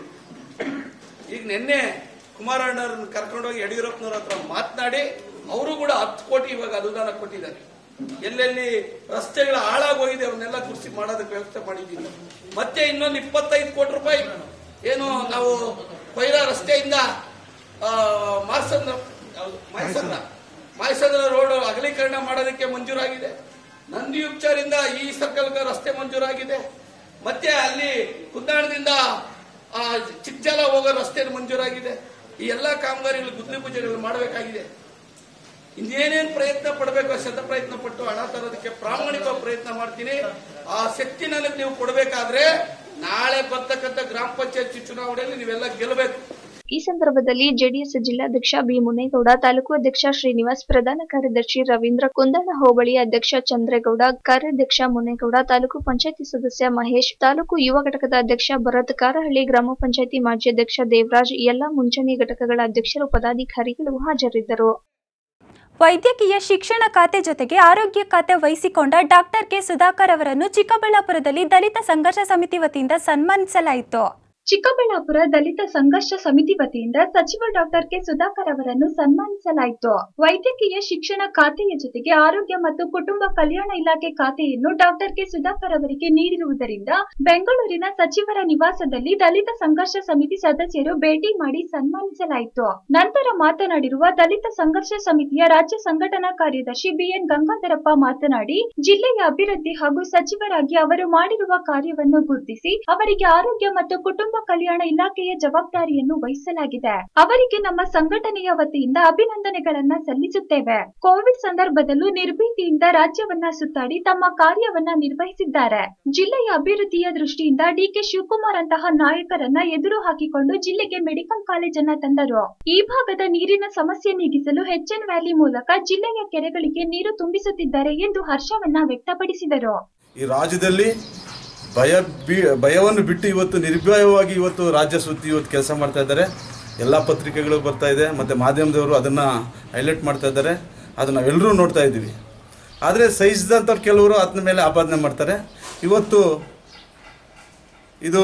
ಈಗ ನಿನ್ನೆ ಕುಮಾರಣ್ಣವ್ರನ್ನ ಕರ್ಕೊಂಡೋಗಿ ಯಡಿಯೂರಪ್ಪನವ್ರ ಹತ್ರ ಮಾತನಾಡಿ ಅವರು ಕೂಡ ಹತ್ತು ಕೋಟಿ ಇವಾಗ ಅನುದಾನ ಕೊಟ್ಟಿದ್ದಾರೆ ಎಲ್ಲೆಲ್ಲಿ ರಸ್ತೆಗಳು ಹಾಳಾಗೋಗಿದೆ ಅವನ್ನೆಲ್ಲ ಕುರ್ಸಿ ಮಾಡೋದಕ್ಕೆ ವ್ಯವಸ್ಥೆ ಮಾಡಿದ್ದೀವಿ ಮತ್ತೆ ಇನ್ನೊಂದು ಇಪ್ಪತ್ತೈದು ಕೋಟಿ ರೂಪಾಯಿ ಏನು ನಾವು ಪೈರಾ ರಸ್ತೆಯಿಂದ ಆ, ಮಾರ್ಸಂದ್ರ ಯಾವ್ದು? ಮಾಯಸಂದ್ರ ಮಾಯಸಂದ್ರ ರೋಡ್ ಅಗಲೀಕರಣ ಮಾಡೋದಕ್ಕೆ ಮಂಜೂರಾಗಿದೆ ನಂದಿ ಉಪ್ಚಾರಿಂದ ಈ ಸರ್ಕಲ್ ರಸ್ತೆ ಮಂಜೂರಾಗಿದೆ ಮತ್ತೆ ಅಲ್ಲಿ ಕುಂದಾಣದಿಂದ ಆ, ಚಿಕ್ಕಜಾಲ ಹೋಗೋ ರಸ್ತೆ ಮಂಜೂರಾಗಿದೆ ಈ ಎಲ್ಲಾ ಕಾಮಗಾರಿಗಳು ಗುದ್ಲಿ ಪೂಜೆಗಳು ಮಾಡಬೇಕಾಗಿದೆ ಇನ್ನೇನೇನ್ ಪ್ರಯತ್ನ ಪಡಬೇಕು ಶತ ಪ್ರಯತ್ನ ಪಟ್ಟು ಹಣ ತರೋದಕ್ಕೆ ಪ್ರಾಮಾಣಿಕ ಪ್ರಯತ್ನ ಮಾಡ್ತೀನಿ ಆ ಶಕ್ತಿ ನನಗೆ ನೀವು ಕೊಡಬೇಕಾದ್ರೆ ನಾಳೆ ಬರ್ತಕ್ಕಂಥ ಗ್ರಾಮ ಪಂಚಾಯತ್ ಚುನಾವಣೆಯಲ್ಲಿ ನೀವೆಲ್ಲ ಗೆಲ್ಲಬೇಕು ಈ ಸಂದರ್ಭದಲ್ಲಿ ಜೆಡಿಎಸ್ ಜಿಲ್ಲಾಧ್ಯಕ್ಷ ಬಿ ಮುನೇಗೌಡ ತಾಲೂಕು ಅಧ್ಯಕ್ಷ ಶ್ರೀನಿವಾಸ್ ಪ್ರಧಾನ ಕಾರ್ಯದರ್ಶಿ ರವೀಂದ್ರ ಕುಂದಣ ಹೋಬಳಿ ಅಧ್ಯಕ್ಷ ಚಂದ್ರೇಗೌಡ ಕಾರ್ಯಾಧ್ಯಕ್ಷ ಮುನೇಗೌಡ ತಾಲೂಕು ಪಂಚಾಯತಿ ಸದಸ್ಯ ಮಹೇಶ್ ತಾಲೂಕು ಯುವ ಘಟಕದ ಅಧ್ಯಕ್ಷ ಭರತ್ ಕಾರಹಳ್ಳಿ ಗ್ರಾಮ ಪಂಚಾಯತಿ ಮಾಜಿ ಅಧ್ಯಕ್ಷ ದೇವರಾಜ್ ಎಲ್ಲಾ ಮುಂಚೂಣಿ ಘಟಕಗಳ ಅಧ್ಯಕ್ಷರು ಪದಾಧಿಕಾರಿಗಳು ಹಾಜರಿದ್ದರು ವೈದ್ಯಕೀಯ ಶಿಕ್ಷಣ ಖಾತೆ ಜೊತೆಗೆ ಆರೋಗ್ಯ ಖಾತೆ ವಹಿಸಿಕೊಂಡ ಡಾಕ್ಟರ್ ಕೆ ಸುಧಾಕರ್ ಅವರನ್ನು ಚಿಕ್ಕಬಳ್ಳಾಪುರದಲ್ಲಿ ದಲಿತ ಸಂಘರ್ಷ ಸಮಿತಿ ವತಿಯಿಂದ ಸನ್ಮಾನಿಸಲಾಯಿತು ಚಿಕ್ಕಬಳ್ಳಾಪುರ ದಲಿತ ಸಂಘರ್ಷ ಸಮಿತಿ ವತಿಯಿಂದ ಸಚಿವ ಡಾಕ್ಟರ್ ಕೆ ಸುಧಾಕರ್ ಅವರನ್ನು ಸನ್ಮಾನಿಸಲಾಯಿತು ವೈದ್ಯಕೀಯ ಶಿಕ್ಷಣ ಖಾತೆಯ ಜೊತೆಗೆ ಆರೋಗ್ಯ ಮತ್ತು ಕುಟುಂಬ ಕಲ್ಯಾಣ ಇಲಾಖೆ ಖಾತೆಯನ್ನು ಡಾಕ್ಟರ್ ಕೆ ಸುಧಾಕರ್ ಅವರಿಗೆ ನೀಡಿರುವುದರಿಂದ ಬೆಂಗಳೂರಿನ ಸಚಿವರ ನಿವಾಸದಲ್ಲಿ ದಲಿತ ಸಂಘರ್ಷ ಸಮಿತಿ ಸದಸ್ಯರು ಭೇಟಿ ಮಾಡಿ ಸನ್ಮಾನಿಸಲಾಯಿತು ನಂತರ ಮಾತನಾಡಿರುವ ದಲಿತ ಸಂಘರ್ಷ ಸಮಿತಿಯ ರಾಜ್ಯ ಸಂಘಟನಾ ಕಾರ್ಯದರ್ಶಿ ಬಿಎನ್ ಗಂಗಾಧರಪ್ಪ ಮಾತನಾಡಿ ಜಿಲ್ಲೆಯ ಅಭಿವೃದ್ಧಿ ಹಾಗೂ ಸಚಿವರಾಗಿ ಅವರು ಮಾಡಿರುವ ಕಾರ್ಯವನ್ನು ಗುರುತಿಸಿ ಅವರಿಗೆ ಆರೋಗ್ಯ ಮತ್ತು ಕುಟುಂಬ ಕಲ್ಯಾಣ ಇಲಾಖೆಯ ಜವಾಬ್ದಾರಿಯನ್ನು ವಹಿಸಲಾಗಿದೆ ಅವರಿಗೆ ನಮ್ಮ ಸಂಘಟನೆಯ ವತಿಯಿಂದ ಅಭಿನಂದನೆಗಳನ್ನ ಸಲ್ಲಿಸುತ್ತೇವೆ ಕೋವಿಡ್ ಸಂದರ್ಭದಲ್ಲೂ ನಿರ್ಭೀತಿಯಿಂದ ರಾಜ್ಯವನ್ನ ಸುತ್ತಾಡಿ ತಮ್ಮ ಕಾರ್ಯವನ್ನ ನಿರ್ವಹಿಸಿದ್ದಾರೆ ಜಿಲ್ಲೆಯ ಅಭಿವೃದ್ಧಿಯ ದೃಷ್ಟಿಯಿಂದ ಡಿಕೆ ಶಿವಕುಮಾರ್ ಅಂತಹ ನಾಯಕರನ್ನ ಎದುರು ಹಾಕಿಕೊಂಡು ಜಿಲ್ಲೆಗೆ ಮೆಡಿಕಲ್ ಕಾಲೇಜನ್ನ ತಂದರು ಈ ಭಾಗದ ನೀರಿನ ಸಮಸ್ಯೆ ನೀಗಿಸಲು ಎನ್ ವ್ಯಾಲಿ ಮೂಲಕ ಜಿಲ್ಲೆಯ ಕೆರೆಗಳಿಗೆ ನೀರು ತುಂಬಿಸುತ್ತಿದ್ದಾರೆ ಎಂದು ಹರ್ಷವನ್ನ ವ್ಯಕ್ತಪಡಿಸಿದರು ಈ ರಾಜ್ಯದಲ್ಲಿ ಭಯ ಬಿ ಭಯವನ್ನು ಬಿಟ್ಟು ಇವತ್ತು ನಿರ್ಭಯವಾಗಿ ಇವತ್ತು ರಾಜ್ಯ ಸುತ್ತಿ ಇವತ್ತು ಕೆಲಸ ಮಾಡ್ತಾ ಇದ್ದಾರೆ ಎಲ್ಲ ಪತ್ರಿಕೆಗಳು ಬರ್ತಾ ಇದೆ ಮತ್ತು ಮಾಧ್ಯಮದವರು ಅದನ್ನು ಹೈಲೈಟ್ ಮಾಡ್ತಾ ಇದ್ದಾರೆ ಅದು ನಾವೆಲ್ಲರೂ ನೋಡ್ತಾ ಇದ್ದೀವಿ ಆದರೆ ಸಹಿಸಿದಂಥವ್ರು ಕೆಲವರು ಅದನ್ನ ಮೇಲೆ ಆಪಾದನೆ ಮಾಡ್ತಾರೆ ಇವತ್ತು ಇದು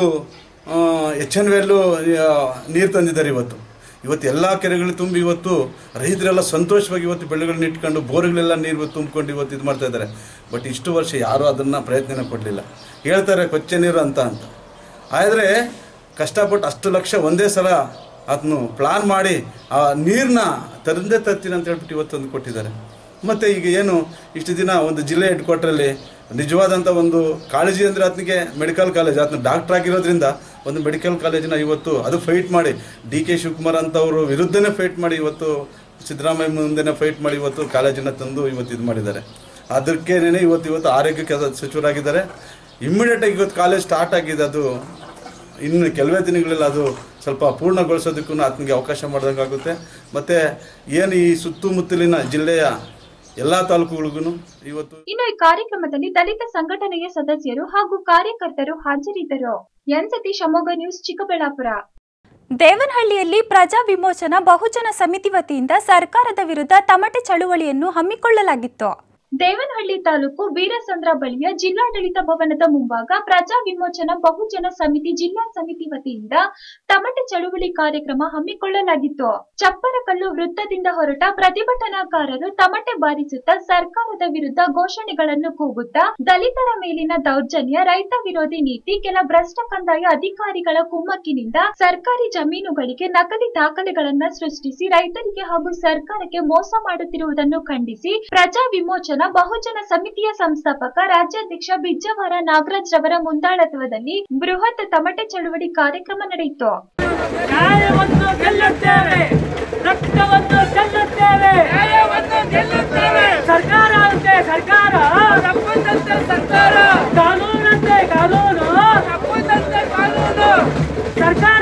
ಎಚ್ ಎನ್ ವೆಲ್ಲು ನೀರು ತಂದಿದ್ದಾರೆ ಇವತ್ತು ಇವತ್ತು ಎಲ್ಲ ಕೆರೆಗಳು ತುಂಬಿ ಇವತ್ತು ರೈತರೆಲ್ಲ ಸಂತೋಷವಾಗಿ ಇವತ್ತು ಬೆಳೆಗಳನ್ನ ಇಟ್ಕೊಂಡು ಬೋರ್ಗಳೆಲ್ಲ ನೀರು ತುಂಬಿಕೊಂಡು ಇವತ್ತು ಇದು ಮಾಡ್ತಾ ಇದ್ದಾರೆ ಬಟ್ ಇಷ್ಟು ವರ್ಷ ಯಾರೂ ಅದನ್ನು ಪ್ರಯತ್ನನೇ ಪಡಲಿಲ್ಲ ಹೇಳ್ತಾರೆ ಕೊಚ್ಚೆ ನೀರು ಅಂತ ಅಂತ ಆದರೆ ಕಷ್ಟಪಟ್ಟು ಅಷ್ಟು ಲಕ್ಷ ಒಂದೇ ಸಲ ಅದನ್ನು ಪ್ಲಾನ್ ಮಾಡಿ ಆ ನೀರನ್ನ ತರಂದೇ ತರ್ತೀನಿ ಅಂತ ಹೇಳ್ಬಿಟ್ಟು ಇವತ್ತು ತಂದು ಕೊಟ್ಟಿದ್ದಾರೆ ಮತ್ತು ಈಗ ಏನು ಇಷ್ಟು ದಿನ ಒಂದು ಜಿಲ್ಲೆ ಹೆಡ್ ಕ್ವಾರ್ಟ್ರಲ್ಲಿ ನಿಜವಾದಂಥ ಒಂದು ಕಾಳಜಿ ಅಂದರೆ ಆತನಿಗೆ ಮೆಡಿಕಲ್ ಕಾಲೇಜ್ ಆತನ ಡಾಕ್ಟರ್ ಆಗಿರೋದ್ರಿಂದ ಒಂದು ಮೆಡಿಕಲ್ ಕಾಲೇಜಿನ ಇವತ್ತು ಅದು ಫೈಟ್ ಮಾಡಿ ಡಿ ಕೆ ಶಿವಕುಮಾರ್ ಅಂತವರು ವಿರುದ್ಧನೇ ಫೈಟ್ ಮಾಡಿ ಇವತ್ತು ಸಿದ್ದರಾಮಯ್ಯ ಮುಂದೆನೇ ಫೈಟ್ ಮಾಡಿ ಇವತ್ತು ಕಾಲೇಜನ್ನು ತಂದು ಇವತ್ತು ಇದು ಮಾಡಿದ್ದಾರೆ ಅದಕ್ಕೇನೆ ಇವತ್ತು ಇವತ್ತು ಆರೋಗ್ಯ ಕೆಲ ಸಚಿವರಾಗಿದ್ದಾರೆ ಇಮ್ಮಿಡಿಯೇಟಾಗಿ ಇವತ್ತು ಕಾಲೇಜ್ ಸ್ಟಾರ್ಟ್ ಆಗಿದೆ ಅದು ಇನ್ನು ಕೆಲವೇ ದಿನಗಳಲ್ಲಿ ಅದು ಸ್ವಲ್ಪ ಪೂರ್ಣಗೊಳಿಸೋದಕ್ಕೂ ಆತನಿಗೆ ಅವಕಾಶ ಮಾಡ್ದಂಗೆ ಆಗುತ್ತೆ ಮತ್ತು ಏನು ಈ ಸುತ್ತಮುತ್ತಲಿನ ಜಿಲ್ಲೆಯ ಎಲ್ಲ ತಾಲೂಕುಗಳಿಗೂ ಇವತ್ತು ಇನ್ನು ಈ ಕಾರ್ಯಕ್ರಮದಲ್ಲಿ ದಲಿತ ಸಂಘಟನೆಯ ಸದಸ್ಯರು ಹಾಗೂ ಕಾರ್ಯಕರ್ತರು ಹಾಜರಿದ್ದರು ಎನ್ ಸತೀಶ್ ಶಿವಮೊಗ್ಗ ನ್ಯೂಸ್ ಚಿಕ್ಕಬಳ್ಳಾಪುರ ದೇವನಹಳ್ಳಿಯಲ್ಲಿ ಪ್ರಜಾ ವಿಮೋಚನಾ ಬಹುಜನ ಸಮಿತಿ ವತಿಯಿಂದ ಸರ್ಕಾರದ ವಿರುದ್ಧ ತಮಟೆ ಚಳುವಳಿಯನ್ನು ಹಮ್ಮಿಕೊಳ್ಳಲಾಗಿತ್ತು ದೇವನಹಳ್ಳಿ ತಾಲೂಕು ಬೀರಸಂದ್ರ ಬಳಿಯ ಜಿಲ್ಲಾಡಳಿತ ಭವನದ ಮುಂಭಾಗ ಪ್ರಜಾ ವಿಮೋಚನಾ ಬಹುಜನ ಸಮಿತಿ ಜಿಲ್ಲಾ ಸಮಿತಿ ವತಿಯಿಂದ ತಮಟೆ ಚಳುವಳಿ ಕಾರ್ಯಕ್ರಮ ಹಮ್ಮಿಕೊಳ್ಳಲಾಗಿತ್ತು ಚಪ್ಪರಕಲ್ಲು ವೃತ್ತದಿಂದ ಹೊರಟ ಪ್ರತಿಭಟನಾಕಾರರು ತಮಟೆ ಬಾರಿಸುತ್ತಾ ಸರ್ಕಾರದ ವಿರುದ್ಧ ಘೋಷಣೆಗಳನ್ನು ಕೂಗುತ್ತಾ ದಲಿತರ ಮೇಲಿನ ದೌರ್ಜನ್ಯ ರೈತ ವಿರೋಧಿ ನೀತಿ ಕೆಲ ಭ್ರಷ್ಟ ಕಂದಾಯ ಅಧಿಕಾರಿಗಳ ಕುಮ್ಮಕ್ಕಿನಿಂದ ಸರ್ಕಾರಿ ಜಮೀನುಗಳಿಗೆ ನಕಲಿ ದಾಖಲೆಗಳನ್ನ ಸೃಷ್ಟಿಸಿ ರೈತರಿಗೆ ಹಾಗೂ ಸರ್ಕಾರಕ್ಕೆ ಮೋಸ ಮಾಡುತ್ತಿರುವುದನ್ನು ಖಂಡಿಸಿ ಪ್ರಜಾ ವಿಮೋಚನಾ ಬಹುಜನ ಸಮಿತಿಯ ಸಂಸ್ಥಾಪಕ ರಾಜ್ಯಾಧ್ಯಕ್ಷ ಬಿಜ್ಜವರ ನಾಗರಾಜ್ ರವರ ಮುಂದಾಳತ್ವದಲ್ಲಿ ಬೃಹತ್ ತಮಟೆ ಚಳುವಳಿ ಕಾರ್ಯಕ್ರಮ ನಡೆಯಿತು ನ್ಯಾಯವನ್ನು ಗೆಲ್ಲುತ್ತೇವೆ ರಕ್ತವನ್ನು ಚೆಲ್ಲುತ್ತೇವೆ ನ್ಯಾಯವನ್ನು ಗೆಲ್ಲುತ್ತೇವೆ ಸರ್ಕಾರ ಅಂತೆ ಸರ್ಕಾರ ತಪ್ಪದಂತೆ ಸರ್ಕಾರ ಕಾನೂನಂತೆ ಕಾನೂನು ತಪ್ಪದಂತೆ ಕಾನೂನು ಸರ್ಕಾರ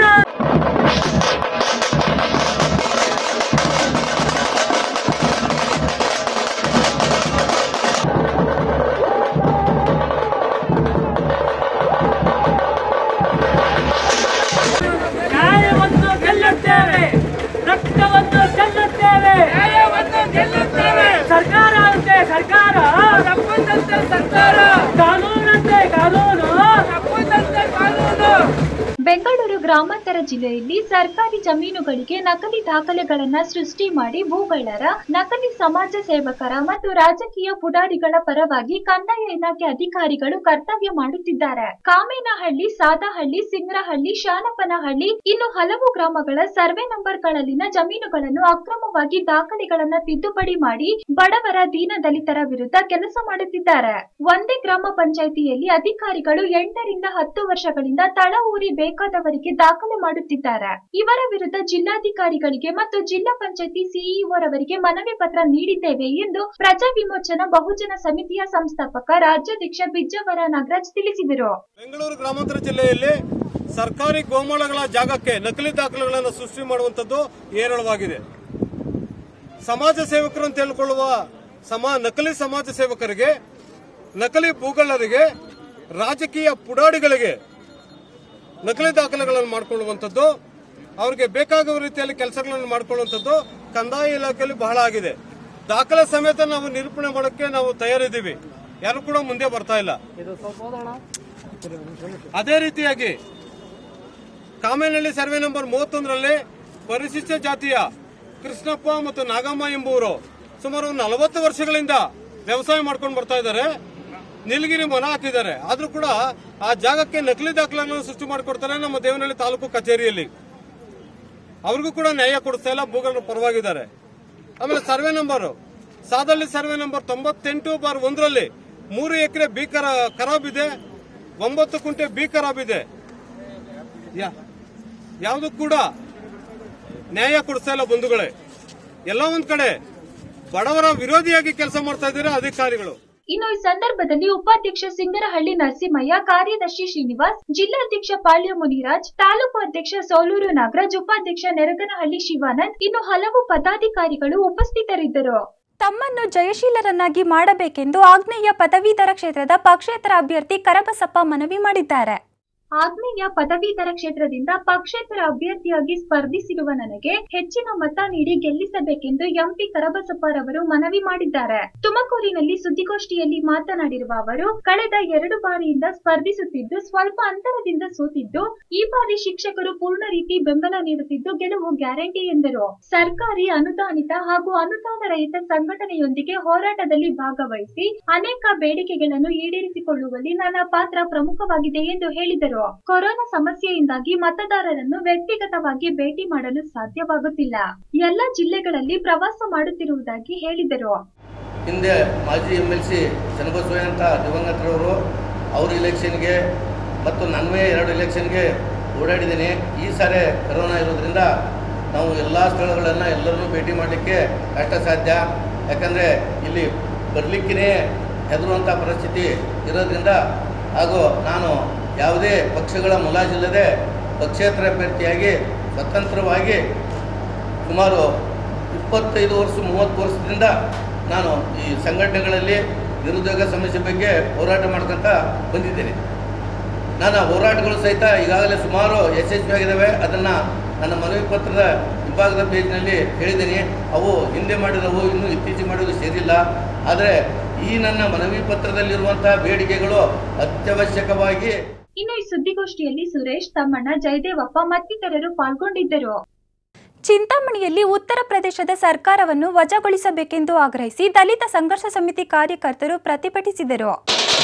ನ್ಯಾಯವನ್ನು ಗೆಲ್ಲುತ್ತೇವೆ ರಕ್ತವನ್ನು ಚೆಲ್ಲುತ್ತೇವೆ ನ್ಯಾಯವನ್ನು ಗೆಲ್ಲುತ್ತೇವೆ ಸರ್ಕಾರ ಅಂತೆ ಸರ್ಕಾರ ತಪ್ಪದಂತೆ ಸರ್ಕಾರ ಕಾನೂನಂತೆ ಕಾನೂನು ತಪ್ಪದಂತೆ ಕಾನೂನು ಬೆಂಗಳೂರು ಗ್ರಾಮಾಂತರ ಜಿಲ್ಲೆಯಲ್ಲಿ ಸರ್ಕಾರಿ ಜಮೀನುಗಳಿಗೆ ನಕಲಿ ದಾಖಲೆಗಳನ್ನ ಸೃಷ್ಟಿ ಮಾಡಿ ಭೂಗಳ್ಳರ ನಕಲಿ ಸಮಾಜ ಸೇವಕರ ಮತ್ತು ರಾಜಕೀಯ ಪುಡಾರಿಗಳ ಪರವಾಗಿ ಕಂದಾಯ ಇಲಾಖೆ ಅಧಿಕಾರಿಗಳು ಕರ್ತವ್ಯ ಮಾಡುತ್ತಿದ್ದಾರೆ ಕಾಮೇನಹಳ್ಳಿ ಸಾದಹಳ್ಳಿ ಸಿಂಗ್ರಹಳ್ಳಿ ಶಾನಪನಹಳ್ಳಿ ಇನ್ನು ಹಲವು ಗ್ರಾಮಗಳ ಸರ್ವೆ ನಂಬರ್ಗಳಲ್ಲಿನ ಜಮೀನುಗಳನ್ನು ಅಕ್ರಮವಾಗಿ ದಾಖಲೆಗಳನ್ನ ತಿದ್ದುಪಡಿ ಮಾಡಿ ಬಡವರ ದೀನ ದಲಿತರ ವಿರುದ್ಧ ಕೆಲಸ ಮಾಡುತ್ತಿದ್ದಾರೆ ಒಂದೇ ಗ್ರಾಮ ಪಂಚಾಯಿತಿಯಲ್ಲಿ ಅಧಿಕಾರಿಗಳು ಎಂಟರಿಂದ ಹತ್ತು ವರ್ಷಗಳಿಂದ ತಳ ಊರಿ ಬೇಕಾದವರಿಗೆ ದಾಖಲೆ ಮಾಡುತ್ತಿದ್ದಾರೆ ಇವರ ವಿರುದ್ಧ ಜಿಲ್ಲಾಧಿಕಾರಿಗಳಿಗೆ ಮತ್ತು ಜಿಲ್ಲಾ ಪಂಚಾಯಿತಿ ಸಿಇಒರವರಿಗೆ ಮನವಿ ಪತ್ರ ನೀಡಿದ್ದೇವೆ ಎಂದು ಪ್ರಜಾ ವಿಮೋಚನಾ ಬಹುಜನ ಸಮಿತಿಯ ಸಂಸ್ಥಾಪಕ ರಾಜ್ಯಾಧ್ಯಕ್ಷ ಬಿಜ್ಜವರ ನಾಗರಾಜ್ ತಿಳಿಸಿದರು ಬೆಂಗಳೂರು ಗ್ರಾಮಾಂತರ ಜಿಲ್ಲೆಯಲ್ಲಿ ಸರ್ಕಾರಿ ಗೋಮಾಳಗಳ ಜಾಗಕ್ಕೆ ನಕಲಿ ದಾಖಲೆಗಳನ್ನು ಸೃಷ್ಟಿ ಮಾಡುವಂತದ್ದು ಹೇರಳವಾಗಿದೆ ಸಮಾಜ ಸೇವಕರು ಅಂತ ಹೇಳ್ಕೊಳ್ಳುವ ಸಮ ನಕಲಿ ಸಮಾಜ ಸೇವಕರಿಗೆ ನಕಲಿ ಭೂಗಳ್ಳರಿಗೆ ರಾಜಕೀಯ ಪುಡಾಡಿಗಳಿಗೆ ನಕಲಿ ದಾಖಲೆಗಳನ್ನು ಮಾಡಿಕೊಳ್ಳುವಂಥದ್ದು ಅವರಿಗೆ ಬೇಕಾಗುವ ರೀತಿಯಲ್ಲಿ ಕೆಲಸಗಳನ್ನು ಮಾಡಿಕೊಳ್ಳುವಂಥದ್ದು ಕಂದಾಯ ಇಲಾಖೆಯಲ್ಲಿ ಬಹಳ ಆಗಿದೆ ದಾಖಲೆ ಸಮೇತ ನಾವು ನಿರೂಪಣೆ ಮಾಡೋಕ್ಕೆ ನಾವು ತಯಾರಿದ್ದೀವಿ ಯಾರು ಕೂಡ ಮುಂದೆ ಬರ್ತಾ ಇಲ್ಲ ಅದೇ ರೀತಿಯಾಗಿ ಕಾಮೇನಹಳ್ಳಿ ಸರ್ವೆ ನಂಬರ್ ಮೂವತ್ತೊಂದರಲ್ಲಿ ಪರಿಶಿಷ್ಟ ಜಾತಿಯ ಕೃಷ್ಣಪ್ಪ ಮತ್ತು ನಾಗಮ್ಮ ಎಂಬುವರು ಸುಮಾರು ನಲವತ್ತು ವರ್ಷಗಳಿಂದ ವ್ಯವಸಾಯ ಮಾಡ್ಕೊಂಡು ಬರ್ತಾ ಇದ್ದಾರೆ ನೀಲಗಿರಿ ಮನ ಹಾಕಿದ್ದಾರೆ ಆದ್ರೂ ಕೂಡ ಆ ಜಾಗಕ್ಕೆ ನಕಲಿ ದಾಖಲೆಗಳನ್ನು ಸೃಷ್ಟಿ ಮಾಡಿಕೊಡ್ತಾರೆ ನಮ್ಮ ದೇವನಹಳ್ಳಿ ತಾಲೂಕು ಕಚೇರಿಯಲ್ಲಿ ಅವ್ರಿಗೂ ಕೂಡ ನ್ಯಾಯ ಕೊಡಿಸ್ತಾ ಇಲ್ಲ ಭೂಗಳ ಪರವಾಗಿದ್ದಾರೆ ಆಮೇಲೆ survey number Sadahalli survey number ತೊಂಬತ್ತೆಂಟು ಬಾರ್ ಒಂದರಲ್ಲಿ ಮೂರು ಎಕರೆ ಬಿ ಕರ ಖರಾಬ್ ಇದೆ ಒಂಬತ್ತು ಕುಂಟೆ ಬಿ ಖರಾಬ್ ಇದೆ ಯಾ- ಯಾವುದು ಕೂಡ ನ್ಯಾಯ ಕೊಡಿಸ್ತಾ ಇಲ್ಲ ಬಂಧುಗಳೇ ಎಲ್ಲ ಒಂದ್ ಕಡೆ ಬಡವರ ವಿರೋಧಿಯಾಗಿ ಕೆಲಸ ಮಾಡ್ತಾ ಇದ್ದಾರೆ ಅಧಿಕಾರಿಗಳು ಇನ್ನು ಈ ಸಂದರ್ಭದಲ್ಲಿ ಉಪಾಧ್ಯಕ್ಷ ಸಿಂಗರಹಳ್ಳಿ ನರಸಿಂಹಯ್ಯ ಕಾರ್ಯದರ್ಶಿ ಶ್ರೀನಿವಾಸ್ ಜಿಲ್ಲಾಧ್ಯಕ್ಷ ಪಾಳ್ಯ ಮುನಿರಾಜ್ ತಾಲೂಕು ಅಧ್ಯಕ್ಷ ಸೋಲೂರು ನಾಗರಾಜ್ ಉಪಾಧ್ಯಕ್ಷ ನೆರಗನಹಳ್ಳಿ ಶಿವಾನಂದ್ ಇನ್ನು ಹಲವು ಪದಾಧಿಕಾರಿಗಳು ಉಪಸ್ಥಿತರಿದ್ದರು ತಮ್ಮನ್ನು ಜಯಶೀಲರನ್ನಾಗಿ ಮಾಡಬೇಕೆಂದು ಆಗ್ನೇಯ ಪದವೀಧರ ಕ್ಷೇತ್ರದ ಪಕ್ಷೇತರ ಅಭ್ಯರ್ಥಿ ಕರಬಸಪ್ಪ ಮನವಿ ಮಾಡಿದ್ದಾರೆ ಆಗ್ನೇಯ ಪದವೀಧರ ಕ್ಷೇತ್ರದಿಂದ ಪಕ್ಷೇತರ ಅಭ್ಯರ್ಥಿಯಾಗಿ ಸ್ಪರ್ಧಿಸಿರುವ ನನಗೆ ಹೆಚ್ಚಿನ ಮತ ನೀಡಿ ಗೆಲ್ಲಿಸಬೇಕೆಂದು ಎಂಪಿ ಕರಬಸಪ್ಪರವರು ಮನವಿ ಮಾಡಿದ್ದಾರೆ ತುಮಕೂರಿನಲ್ಲಿ ಸುದ್ದಿಗೋಷ್ಠಿಯಲ್ಲಿ ಮಾತನಾಡಿರುವ ಅವರು ಕಳೆದ ಎರಡು ಬಾರಿಯಿಂದ ಸ್ಪರ್ಧಿಸುತ್ತಿದ್ದು ಸ್ವಲ್ಪ ಅಂತರದಿಂದ ಸೋತಿದ್ದು ಈ ಬಾರಿ ಶಿಕ್ಷಕರು ಪೂರ್ಣ ರೀತಿ ಬೆಂಬಲ ನೀಡುತ್ತಿದ್ದು ಗೆಲುವು ಗ್ಯಾರಂಟಿ ಎಂದರು ಸರ್ಕಾರಿ ಅನುದಾನಿತ ಹಾಗೂ ಅನುದಾನ ರಹಿತ ಸಂಘಟನೆಯೊಂದಿಗೆ ಹೋರಾಟದಲ್ಲಿ ಭಾಗವಹಿಸಿ ಅನೇಕ ಬೇಡಿಕೆಗಳನ್ನು ಈಡೇರಿಸಿಕೊಳ್ಳುವಲ್ಲಿ ನನ್ನ ಪಾತ್ರ ಪ್ರಮುಖವಾಗಿದೆ ಎಂದು ಹೇಳಿದರು ಕೊರೋನಾ ಸಮಸ್ಯೆಯಿಂದಾಗಿ ಮತದಾರರನ್ನು ವ್ಯಕ್ತಿಗತವಾಗಿ ಭೇಟಿ ಮಾಡಲು ಸಾಧ್ಯವಾಗುತ್ತಿಲ್ಲ ಎಲ್ಲ ಜಿಲ್ಲೆಗಳಲ್ಲಿ ಪ್ರವಾಸ ಮಾಡುತ್ತಿರುವುದಾಗಿ ಹೇಳಿದರು ಹಿಂದೆ ಮಾಜಿ ಎಮ್ ಎಲ್ ಸಿ ಚನ್ನಬಸವಯ್ಯ ಅಂತ ದಿವಂಗತರವರು ಅವ್ರ ಇಲೆಕ್ಷನ್ಗೆ ಮತ್ತು ನನ್ವೇ ಎರಡು ಇಲೆಕ್ಷನ್ಗೆ ಓಡಾಡಿದ್ದೀನಿ ಈ ಸಾರಿ ಕರೋನಾ ಇರೋದ್ರಿಂದ ನಾವು ಎಲ್ಲ ಸ್ಥಳಗಳನ್ನು ಎಲ್ಲರನ್ನೂ ಭೇಟಿ ಮಾಡಲಿಕ್ಕೆ ಕಷ್ಟ ಸಾಧ್ಯ ಯಾಕಂದರೆ ಇಲ್ಲಿ ಬರಲಿಕ್ಕೇ ಹೆದರುವಂಥ ಪರಿಸ್ಥಿತಿ ಇರೋದ್ರಿಂದ ಹಾಗೂ ನಾನು ಯಾವುದೇ ಪಕ್ಷಗಳ ಮುಲಾಜಿಲ್ಲದೆ ಪಕ್ಷೇತರ ಅಭ್ಯರ್ಥಿಯಾಗಿ ಸ್ವತಂತ್ರವಾಗಿ ಸುಮಾರು ಇಪ್ಪತ್ತೈದು ವರ್ಷ ಮೂವತ್ತು ವರ್ಷದಿಂದ ನಾನು ಈ ಸಂಘಟನೆಗಳಲ್ಲಿ ನಿರುದ್ಯೋಗ ಸಮಸ್ಯೆ ಬಗ್ಗೆ ಹೋರಾಟ ಮಾಡ್ಕೊಂತ ಬಂದಿದ್ದೇನೆ ನನ್ನ ಹೋರಾಟಗಳು ಸಹಿತ ಈಗಾಗಲೇ ಸುಮಾರು ಯಶಸ್ವಿಯಾಗಿದ್ದಾವೆ ಅದನ್ನು ನನ್ನ ಮನವಿ ಪತ್ರದ ವಿಭಾಗದ ಪೇಜ್ನಲ್ಲಿ ಹೇಳಿದ್ದೀನಿ ಅವು ಹಿಂದೆ ಮಾಡಿದವು ಇನ್ನೂ ಇತ್ತೀಚೆಗೆ ಮಾಡಿದ್ದು ಸೇರಿಲ್ಲ ಆದರೆ ಈ ನನ್ನ ಮನವಿ ಪತ್ರದಲ್ಲಿರುವಂಥ ಬೇಡಿಕೆಗಳು ಅತ್ಯವಶ್ಯಕವಾಗಿ ಇನ್ನು ಈ ಸುದ್ದಿಗೋಷ್ಠಿಯಲ್ಲಿ ಸುರೇಶ್ ತಮ್ಮಣ್ಣ ಜಯದೇವಪ್ಪ ಮತ್ತಿತರರು ಪಾಲ್ಗೊಂಡಿದ್ದರು ಚಿಂತಾಮಣಿಯಲ್ಲಿ ಉತ್ತರ ಪ್ರದೇಶದ ಸರ್ಕಾರವನ್ನು ವಜಾಗೊಳಿಸಬೇಕೆಂದು ಆಗ್ರಹಿಸಿ ದಲಿತ ಸಂಘರ್ಷ ಸಮಿತಿ ಕಾರ್ಯಕರ್ತರು ಪ್ರತಿಭಟಿಸಿದರು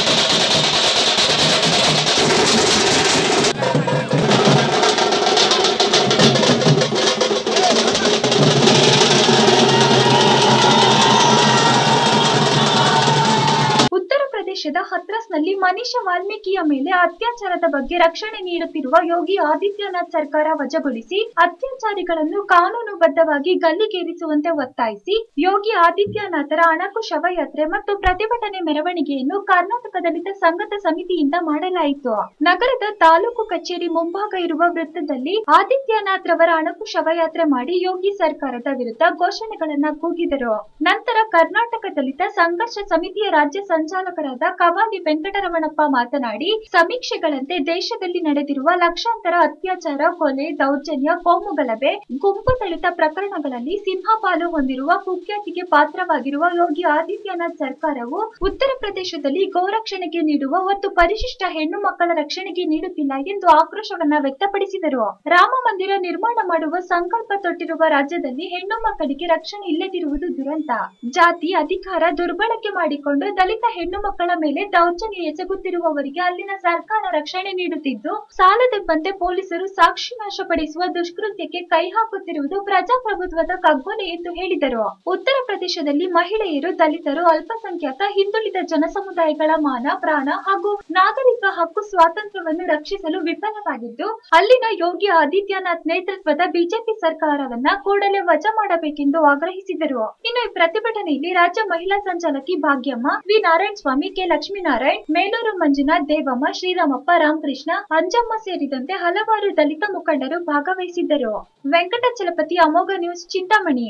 ಉತ್ತರ ಪ್ರದೇಶದ ಹತ್ರಾಸ್ನಲ್ಲಿ ಮನೀಷ ವಾಲ್ಮೀಕಿಯ ಮೇಲೆ ಅತ್ಯಾಚಾರದ ಬಗ್ಗೆ ರಕ್ಷಣೆ ನೀಡುತ್ತಿರುವ ಯೋಗಿ ಆದಿತ್ಯನಾಥ್ ಸರ್ಕಾರ ವಜಾಗೊಳಿಸಿ ಅತ್ಯಾಚಾರಿಗಳನ್ನು ಕಾನೂನುಬದ್ಧವಾಗಿ ಗಲ್ಲಿಗೇರಿಸುವಂತೆ ಒತ್ತಾಯಿಸಿ ಯೋಗಿ ಆದಿತ್ಯನಾಥರ ಅಣಕು ಶವಯಾತ್ರೆ ಮತ್ತು ಪ್ರತಿಭಟನೆ ಮೆರವಣಿಗೆಯನ್ನು ಕರ್ನಾಟಕ ದಲಿತ ಸಂಘದ ಸಮಿತಿಯಿಂದ ಮಾಡಲಾಯಿತು ನಗರದ ತಾಲೂಕು ಕಚೇರಿ ಮುಂಭಾಗ ಇರುವ ವೃತ್ತದಲ್ಲಿ ಆದಿತ್ಯನಾಥ್ ರವರ ಅಣಕು ಶವಯಾತ್ರೆ ಮಾಡಿ ಯೋಗಿ ಸರ್ಕಾರದ ವಿರುದ್ಧ ಘೋಷಣೆಗಳನ್ನ ಕೂಗಿದರು ನಂತರ ಕರ್ನಾಟಕ ದಲಿತ ಸಂಘರ್ಷ ಸಮಿತಿಯ ರಾಜ್ಯ ಸಂಚಾಲಕರಾದ ಕವಾಲಿ ವೆಂಕಟರಮಣಪ್ಪ ಮಾತನಾಡಿ ಸಮೀಕ್ಷೆಗಳಂತೆ ದೇಶದಲ್ಲಿ ನಡೆದಿರುವ ಲಕ್ಷಾಂತರ ಅತ್ಯಾಚಾರ ಕೊಲೆ ದೌರ್ಜನ್ಯ ಕೋಮುಗಲಭೆ ಗುಂಪು ಥಳಿತ ಪ್ರಕರಣಗಳಲ್ಲಿ ಸಿಂಹಪಾಲು ಹೊಂದಿರುವ ಕುಖ್ಯಾತಿಗೆ ಪಾತ್ರವಾಗಿರುವ ಯೋಗಿ ಆದಿತ್ಯನಾಥ್ ಸರ್ಕಾರವು ಉತ್ತರ ಪ್ರದೇಶದಲ್ಲಿ ಗೋರಕ್ಷಣೆಗೆ ನೀಡುವ ಒತ್ತು ಪರಿಶಿಷ್ಟ ಹೆಣ್ಣು ಮಕ್ಕಳ ರಕ್ಷಣೆಗೆ ನೀಡುತ್ತಿಲ್ಲ ಎಂದು ಆಕ್ರೋಶವನ್ನ ವ್ಯಕ್ತಪಡಿಸಿದರು ರಾಮ ಮಂದಿರ ನಿರ್ಮಾಣ ಮಾಡುವ ಸಂಕಲ್ಪ ತೊಟ್ಟಿರುವ ರಾಜ್ಯದಲ್ಲಿ ಹೆಣ್ಣು ಮಕ್ಕಳಿಗೆ ರಕ್ಷಣೆ ಇಲ್ಲದಿರುವುದು ದುರಂತ ಜಾತಿ ಅಧಿಕಾರ ದುರ್ಬಳಕೆ ಮಾಡಿಕೊಂಡು ದಲಿತ ಹೆಣ್ಣು ಮಕ್ಕಳ ಮೇಲೆ ದೌರ್ಜನ್ಯ ಎಸಗುತ್ತಿರುವವರಿಗೆ ಅಲ್ಲಿನ ಸರ್ಕಾರ ರಕ್ಷಣೆ ನೀಡುತ್ತಿದ್ದು ಸಾಲದೆಂಬಂತೆ ಪೊಲೀಸರು ಸಾಕ್ಷಿ ನಾಶಪಡಿಸುವ ದುಷ್ಕೃತ್ಯಕ್ಕೆ ಕೈ ಹಾಕುತ್ತಿರುವುದು ಪ್ರಜಾಪ್ರಭುತ್ವದ ಕಗ್ಗೊಲೆ ಎಂದು ಹೇಳಿದರು ಉತ್ತರ ಪ್ರದೇಶದಲ್ಲಿ ಮಹಿಳೆಯರು ದಲಿತರು ಅಲ್ಪಸಂಖ್ಯಾತ ಹಿಂದುಳಿದ ಜನಸಮುದಾಯಗಳ ಮಾನ ಪ್ರಾಣ ಹಾಗೂ ನಾಗರಿಕ ಹಕ್ಕು ಸ್ವಾತಂತ್ರ್ಯವನ್ನು ರಕ್ಷಿಸಲು ವಿಫಲವಾಗಿದ್ದು ಅಲ್ಲಿನ ಯೋಗಿ ಆದಿತ್ಯನಾಥ್ ನೇತೃತ್ವದ ಬಿಜೆಪಿ ಸರ್ಕಾರವನ್ನ ಕೂಡಲೇ ವಜಾ ಮಾಡಬೇಕೆಂದು ಆಗ್ರಹಿಸಿದರು ಇನ್ನು ಈ ಪ್ರತಿಭಟನೆಯಲ್ಲಿ ರಾಜ್ಯ ಮಹಿಳಾ ಸಂಚಾಲಕಿ Bhagyamma V Narayanaswamy K Lakshminarayan Melur Manjunath Devamma Sriramappa Ramakrishna Anjamma ಸೇರಿದಂತೆ ಹಲವಾರು ದಲಿತ ಮುಖಂಡರು ಭಾಗವಹಿಸಿದ್ದರು ವೆಂಕಟಚಲಪತಿ ಅಮೋಘ ನ್ಯೂಸ್ ಚಿಂತಾಮಣಿ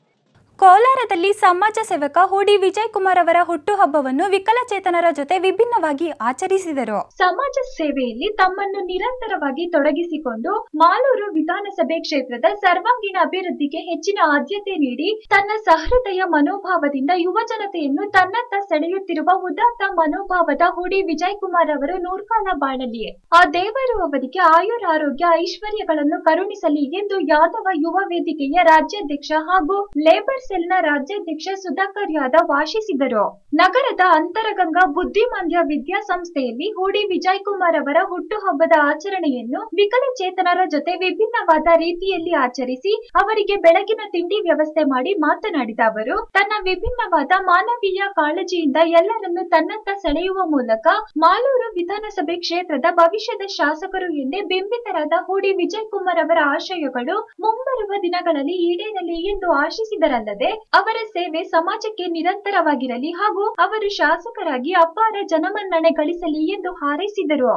ಕೋಲಾರದಲ್ಲಿ ಸಮಾಜ ಸೇವಕ ಹೂಡಿ ವಿಜಯ್ ಕುಮಾರ್ ಅವರ ಹುಟ್ಟುಹಬ್ಬವನ್ನು ವಿಕಲಚೇತನರ ಜೊತೆ ವಿಭಿನ್ನವಾಗಿ ಆಚರಿಸಿದರು ಸಮಾಜ ಸೇವೆಯಲ್ಲಿ ತಮ್ಮನ್ನು ನಿರಂತರವಾಗಿ ತೊಡಗಿಸಿಕೊಂಡು ಮಾಲೂರು ವಿಧಾನಸಭೆ ಕ್ಷೇತ್ರದ ಸರ್ವಾಂಗೀಣ ಅಭಿವೃದ್ಧಿಗೆ ಹೆಚ್ಚಿನ ಆದ್ಯತೆ ನೀಡಿ ತನ್ನ ಸಹೃದಯ ಮನೋಭಾವದಿಂದ ಯುವ ಜನತೆಯನ್ನು ತನ್ನತ್ತ ಸೆಳೆಯುತ್ತಿರುವ ಉದಾತ್ತ ಮನೋಭಾವದ ಹುಡಿ ವಿಜಯ್ ಕುಮಾರ್ ಅವರು ನೂರ್ಕಾಲ ಬಾಳಲಿ ಆ ದೇವರು ಅವರಿಗೆ ಆಯುರಾರೋಗ್ಯ ಐಶ್ವರ್ಯಗಳನ್ನು ಕರುಣಿಸಲಿ ಎಂದು ಯಾದವ ಯುವ ವೇದಿಕೆಯ ರಾಜ್ಯಾಧ್ಯಕ್ಷ ಹಾಗೂ ಲೇಬರ್ ಸೆಲ್ನ ರಾಜ್ಯಾಧ್ಯಕ್ಷ ಸುಧಾಕರ್ ಯಾದವ್ ಆಶಿಸಿದರು ನಗರದ ಅಂತರಗಂಗಾ ಬುದ್ಧಿಮಾಂದ್ಯ ವಿದ್ಯಾಸಂಸ್ಥೆಯಲ್ಲಿ ಹೂಡಿ ವಿಜಯ್ ಕುಮಾರ್ ಅವರ ಹುಟ್ಟುಹಬ್ಬದ ಆಚರಣೆಯನ್ನು ವಿಕಲಚೇತನರ ಜೊತೆ ವಿಭಿನ್ನವಾದ ರೀತಿಯಲ್ಲಿ ಆಚರಿಸಿ ಅವರಿಗೆ ಬೆಳಗಿನ ತಿಂಡಿ ವ್ಯವಸ್ಥೆ ಮಾಡಿ ಮಾತನಾಡಿದ ಅವರು ತನ್ನ ವಿಭಿನ್ನವಾದ ಮಾನವೀಯ ಕಾಳಜಿಯಿಂದ ಎಲ್ಲರನ್ನು ತನ್ನತ್ತ ಸೆಳೆಯುವ ಮೂಲಕ ಮಾಲೂರು ವಿಧಾನಸಭೆ ಕ್ಷೇತ್ರದ ಭವಿಷ್ಯದ ಶಾಸಕರು ಎಂದೇ ಬಿಂಬಿತರಾದ ಹೂಡಿ ವಿಜಯ್ ಕುಮಾರ್ ಅವರ ಆಶಯಗಳು ಮುಂಬರುವ ದಿನಗಳಲ್ಲಿ ಈಡೇರಲಿ ಎಂದು ಆಶಿಸಿದರಲ್ಲದೆ ಅವರ ಸೇವೆ ಸಮಾಜಕ್ಕೆ ನಿರಂತರವಾಗಿರಲಿ ಹಾಗೂ ಅವರು ಶಾಸಕರಾಗಿ ಅಪಾರ ಜನಮನ್ನಣೆ ಗಳಿಸಲಿ ಎಂದು ಹಾರೈಸಿದರು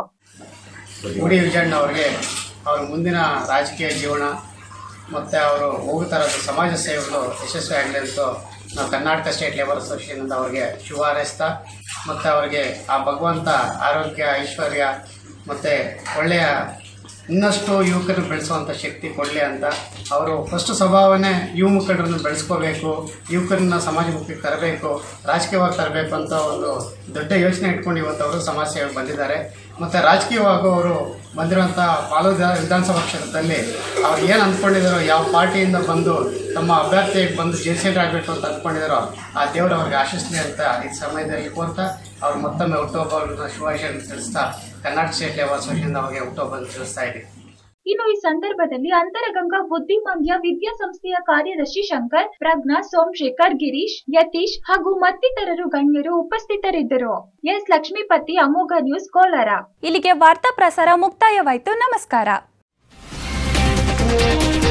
ಗುಡಿ ವಿಜಯಣ್ಣ ಅವರಿಗೆ ಅವರ ಮುಂದಿನ ರಾಜಕೀಯ ಜೀವನ ಮತ್ತು ಅವರು ಹೋಗುತ್ತಾ ಇರೋದು ಸಮಾಜ ಸೇವೆಗಳು ಯಶಸ್ವಿ ಆಗಲಿ ಅಂತ ನಾವು ಕರ್ನಾಟಕ ಸ್ಟೇಟ್ ಲೇಬರ್ ಅಸೋಸಿಯೇಷನಿಂದ ಅವರಿಗೆ ಶುಭ ಹಾರೈಸ್ತಾ ಮತ್ತು ಅವರಿಗೆ ಆ ಭಗವಂತ ಆರೋಗ್ಯ ಐಶ್ವರ್ಯ ಮತ್ತು ಒಳ್ಳೆಯ ಇನ್ನಷ್ಟು ಯುವಕರನ್ನು ಬೆಳೆಸುವಂಥ ಶಕ್ತಿ ಕೊಡಲಿ ಅಂತ ಅವರು ಫಸ್ಟ್ ಸ್ವಭಾವನೇ ಯುವ ಮುಖಂಡರನ್ನು ಬೆಳೆಸ್ಕೋಬೇಕು ಯುವಕರನ್ನ ಸಮಾಜಮುಖಕ್ಕೆ ತರಬೇಕು ರಾಜಕೀಯವಾಗಿ ತರಬೇಕು ಅಂತ ಒಂದು ದೊಡ್ಡ ಯೋಚನೆ ಇಟ್ಕೊಂಡು ಇವತ್ತು ಅವರು ಸಮಾಜ ಸೇವೆಗೆ ಬಂದಿದ್ದಾರೆ ಮತ್ತು ರಾಜಕೀಯವಾಗಿ ಅವರು ಬಂದಿರುವಂಥ ಪಾಲು ವಿಧಾನಸಭಾ ಕ್ಷೇತ್ರದಲ್ಲಿ ಅವ್ರು ಏನು ಅಂದ್ಕೊಂಡಿದ್ದಾರೋ ಯಾವ ಪಾರ್ಟಿಯಿಂದ ಬಂದು ತಮ್ಮ ಅಭ್ಯರ್ಥಿಯಾಗಿ ಬಂದು ಜೆಸಿಎಲ್ ಆಗಬೇಕು ಅಂತ ಅಂದ್ಕೊಂಡಿದ್ದಾರೋ ಆ ದೇವರು ಅವ್ರಿಗೆ ಆಶಿಸ್ಲಿ ಅಂತ ಈ ಸಮಯದಲ್ಲಿ ಕೋರ್ತಾ ಅವ್ರು ಮತ್ತೊಮ್ಮೆ ಹುಟ್ಟುಹಬ್ಬವನ್ನು ಶುಭಾಶಯ ತಿಳಿಸ್ತಾ ಕರ್ನಾಟಕ ಸ್ಟೇಟ್ ಲೇಬರ್ ಅಸೋಸಿಯೇಷನ್ ಅವರಿಗೆ ಹುಟ್ಟುಹಬ್ಬವನ್ನು ತಿಳಿಸ್ತಾ ಇದ್ದೀವಿ ಇನ್ನು ಈ ಸಂದರ್ಭದಲ್ಲಿ ಅಂತರಗಂಗಾ ಬುದ್ಧಿಮಾಂದ್ಯ ವಿದ್ಯಾಸಂಸ್ಥೆಯ ಕಾರ್ಯದರ್ಶಿ ಶಂಕರ್ ಪ್ರಜ್ಞಾ ಸೋಮಶೇಖರ್ ಗಿರೀಶ್ ಯತೀಶ್ ಹಾಗೂ ಮತ್ತಿತರರು ಗಣ್ಯರು ಉಪಸ್ಥಿತರಿದ್ದರು ಎಸ್ ಲಕ್ಷ್ಮೀಪತಿ ಅಮೋಘ ನ್ಯೂಸ್ ಕೋಲಾರ ಇಲ್ಲಿಗೆ ವಾರ್ತಾ ಪ್ರಸಾರ ಮುಕ್ತಾಯವಾಯಿತು ನಮಸ್ಕಾರ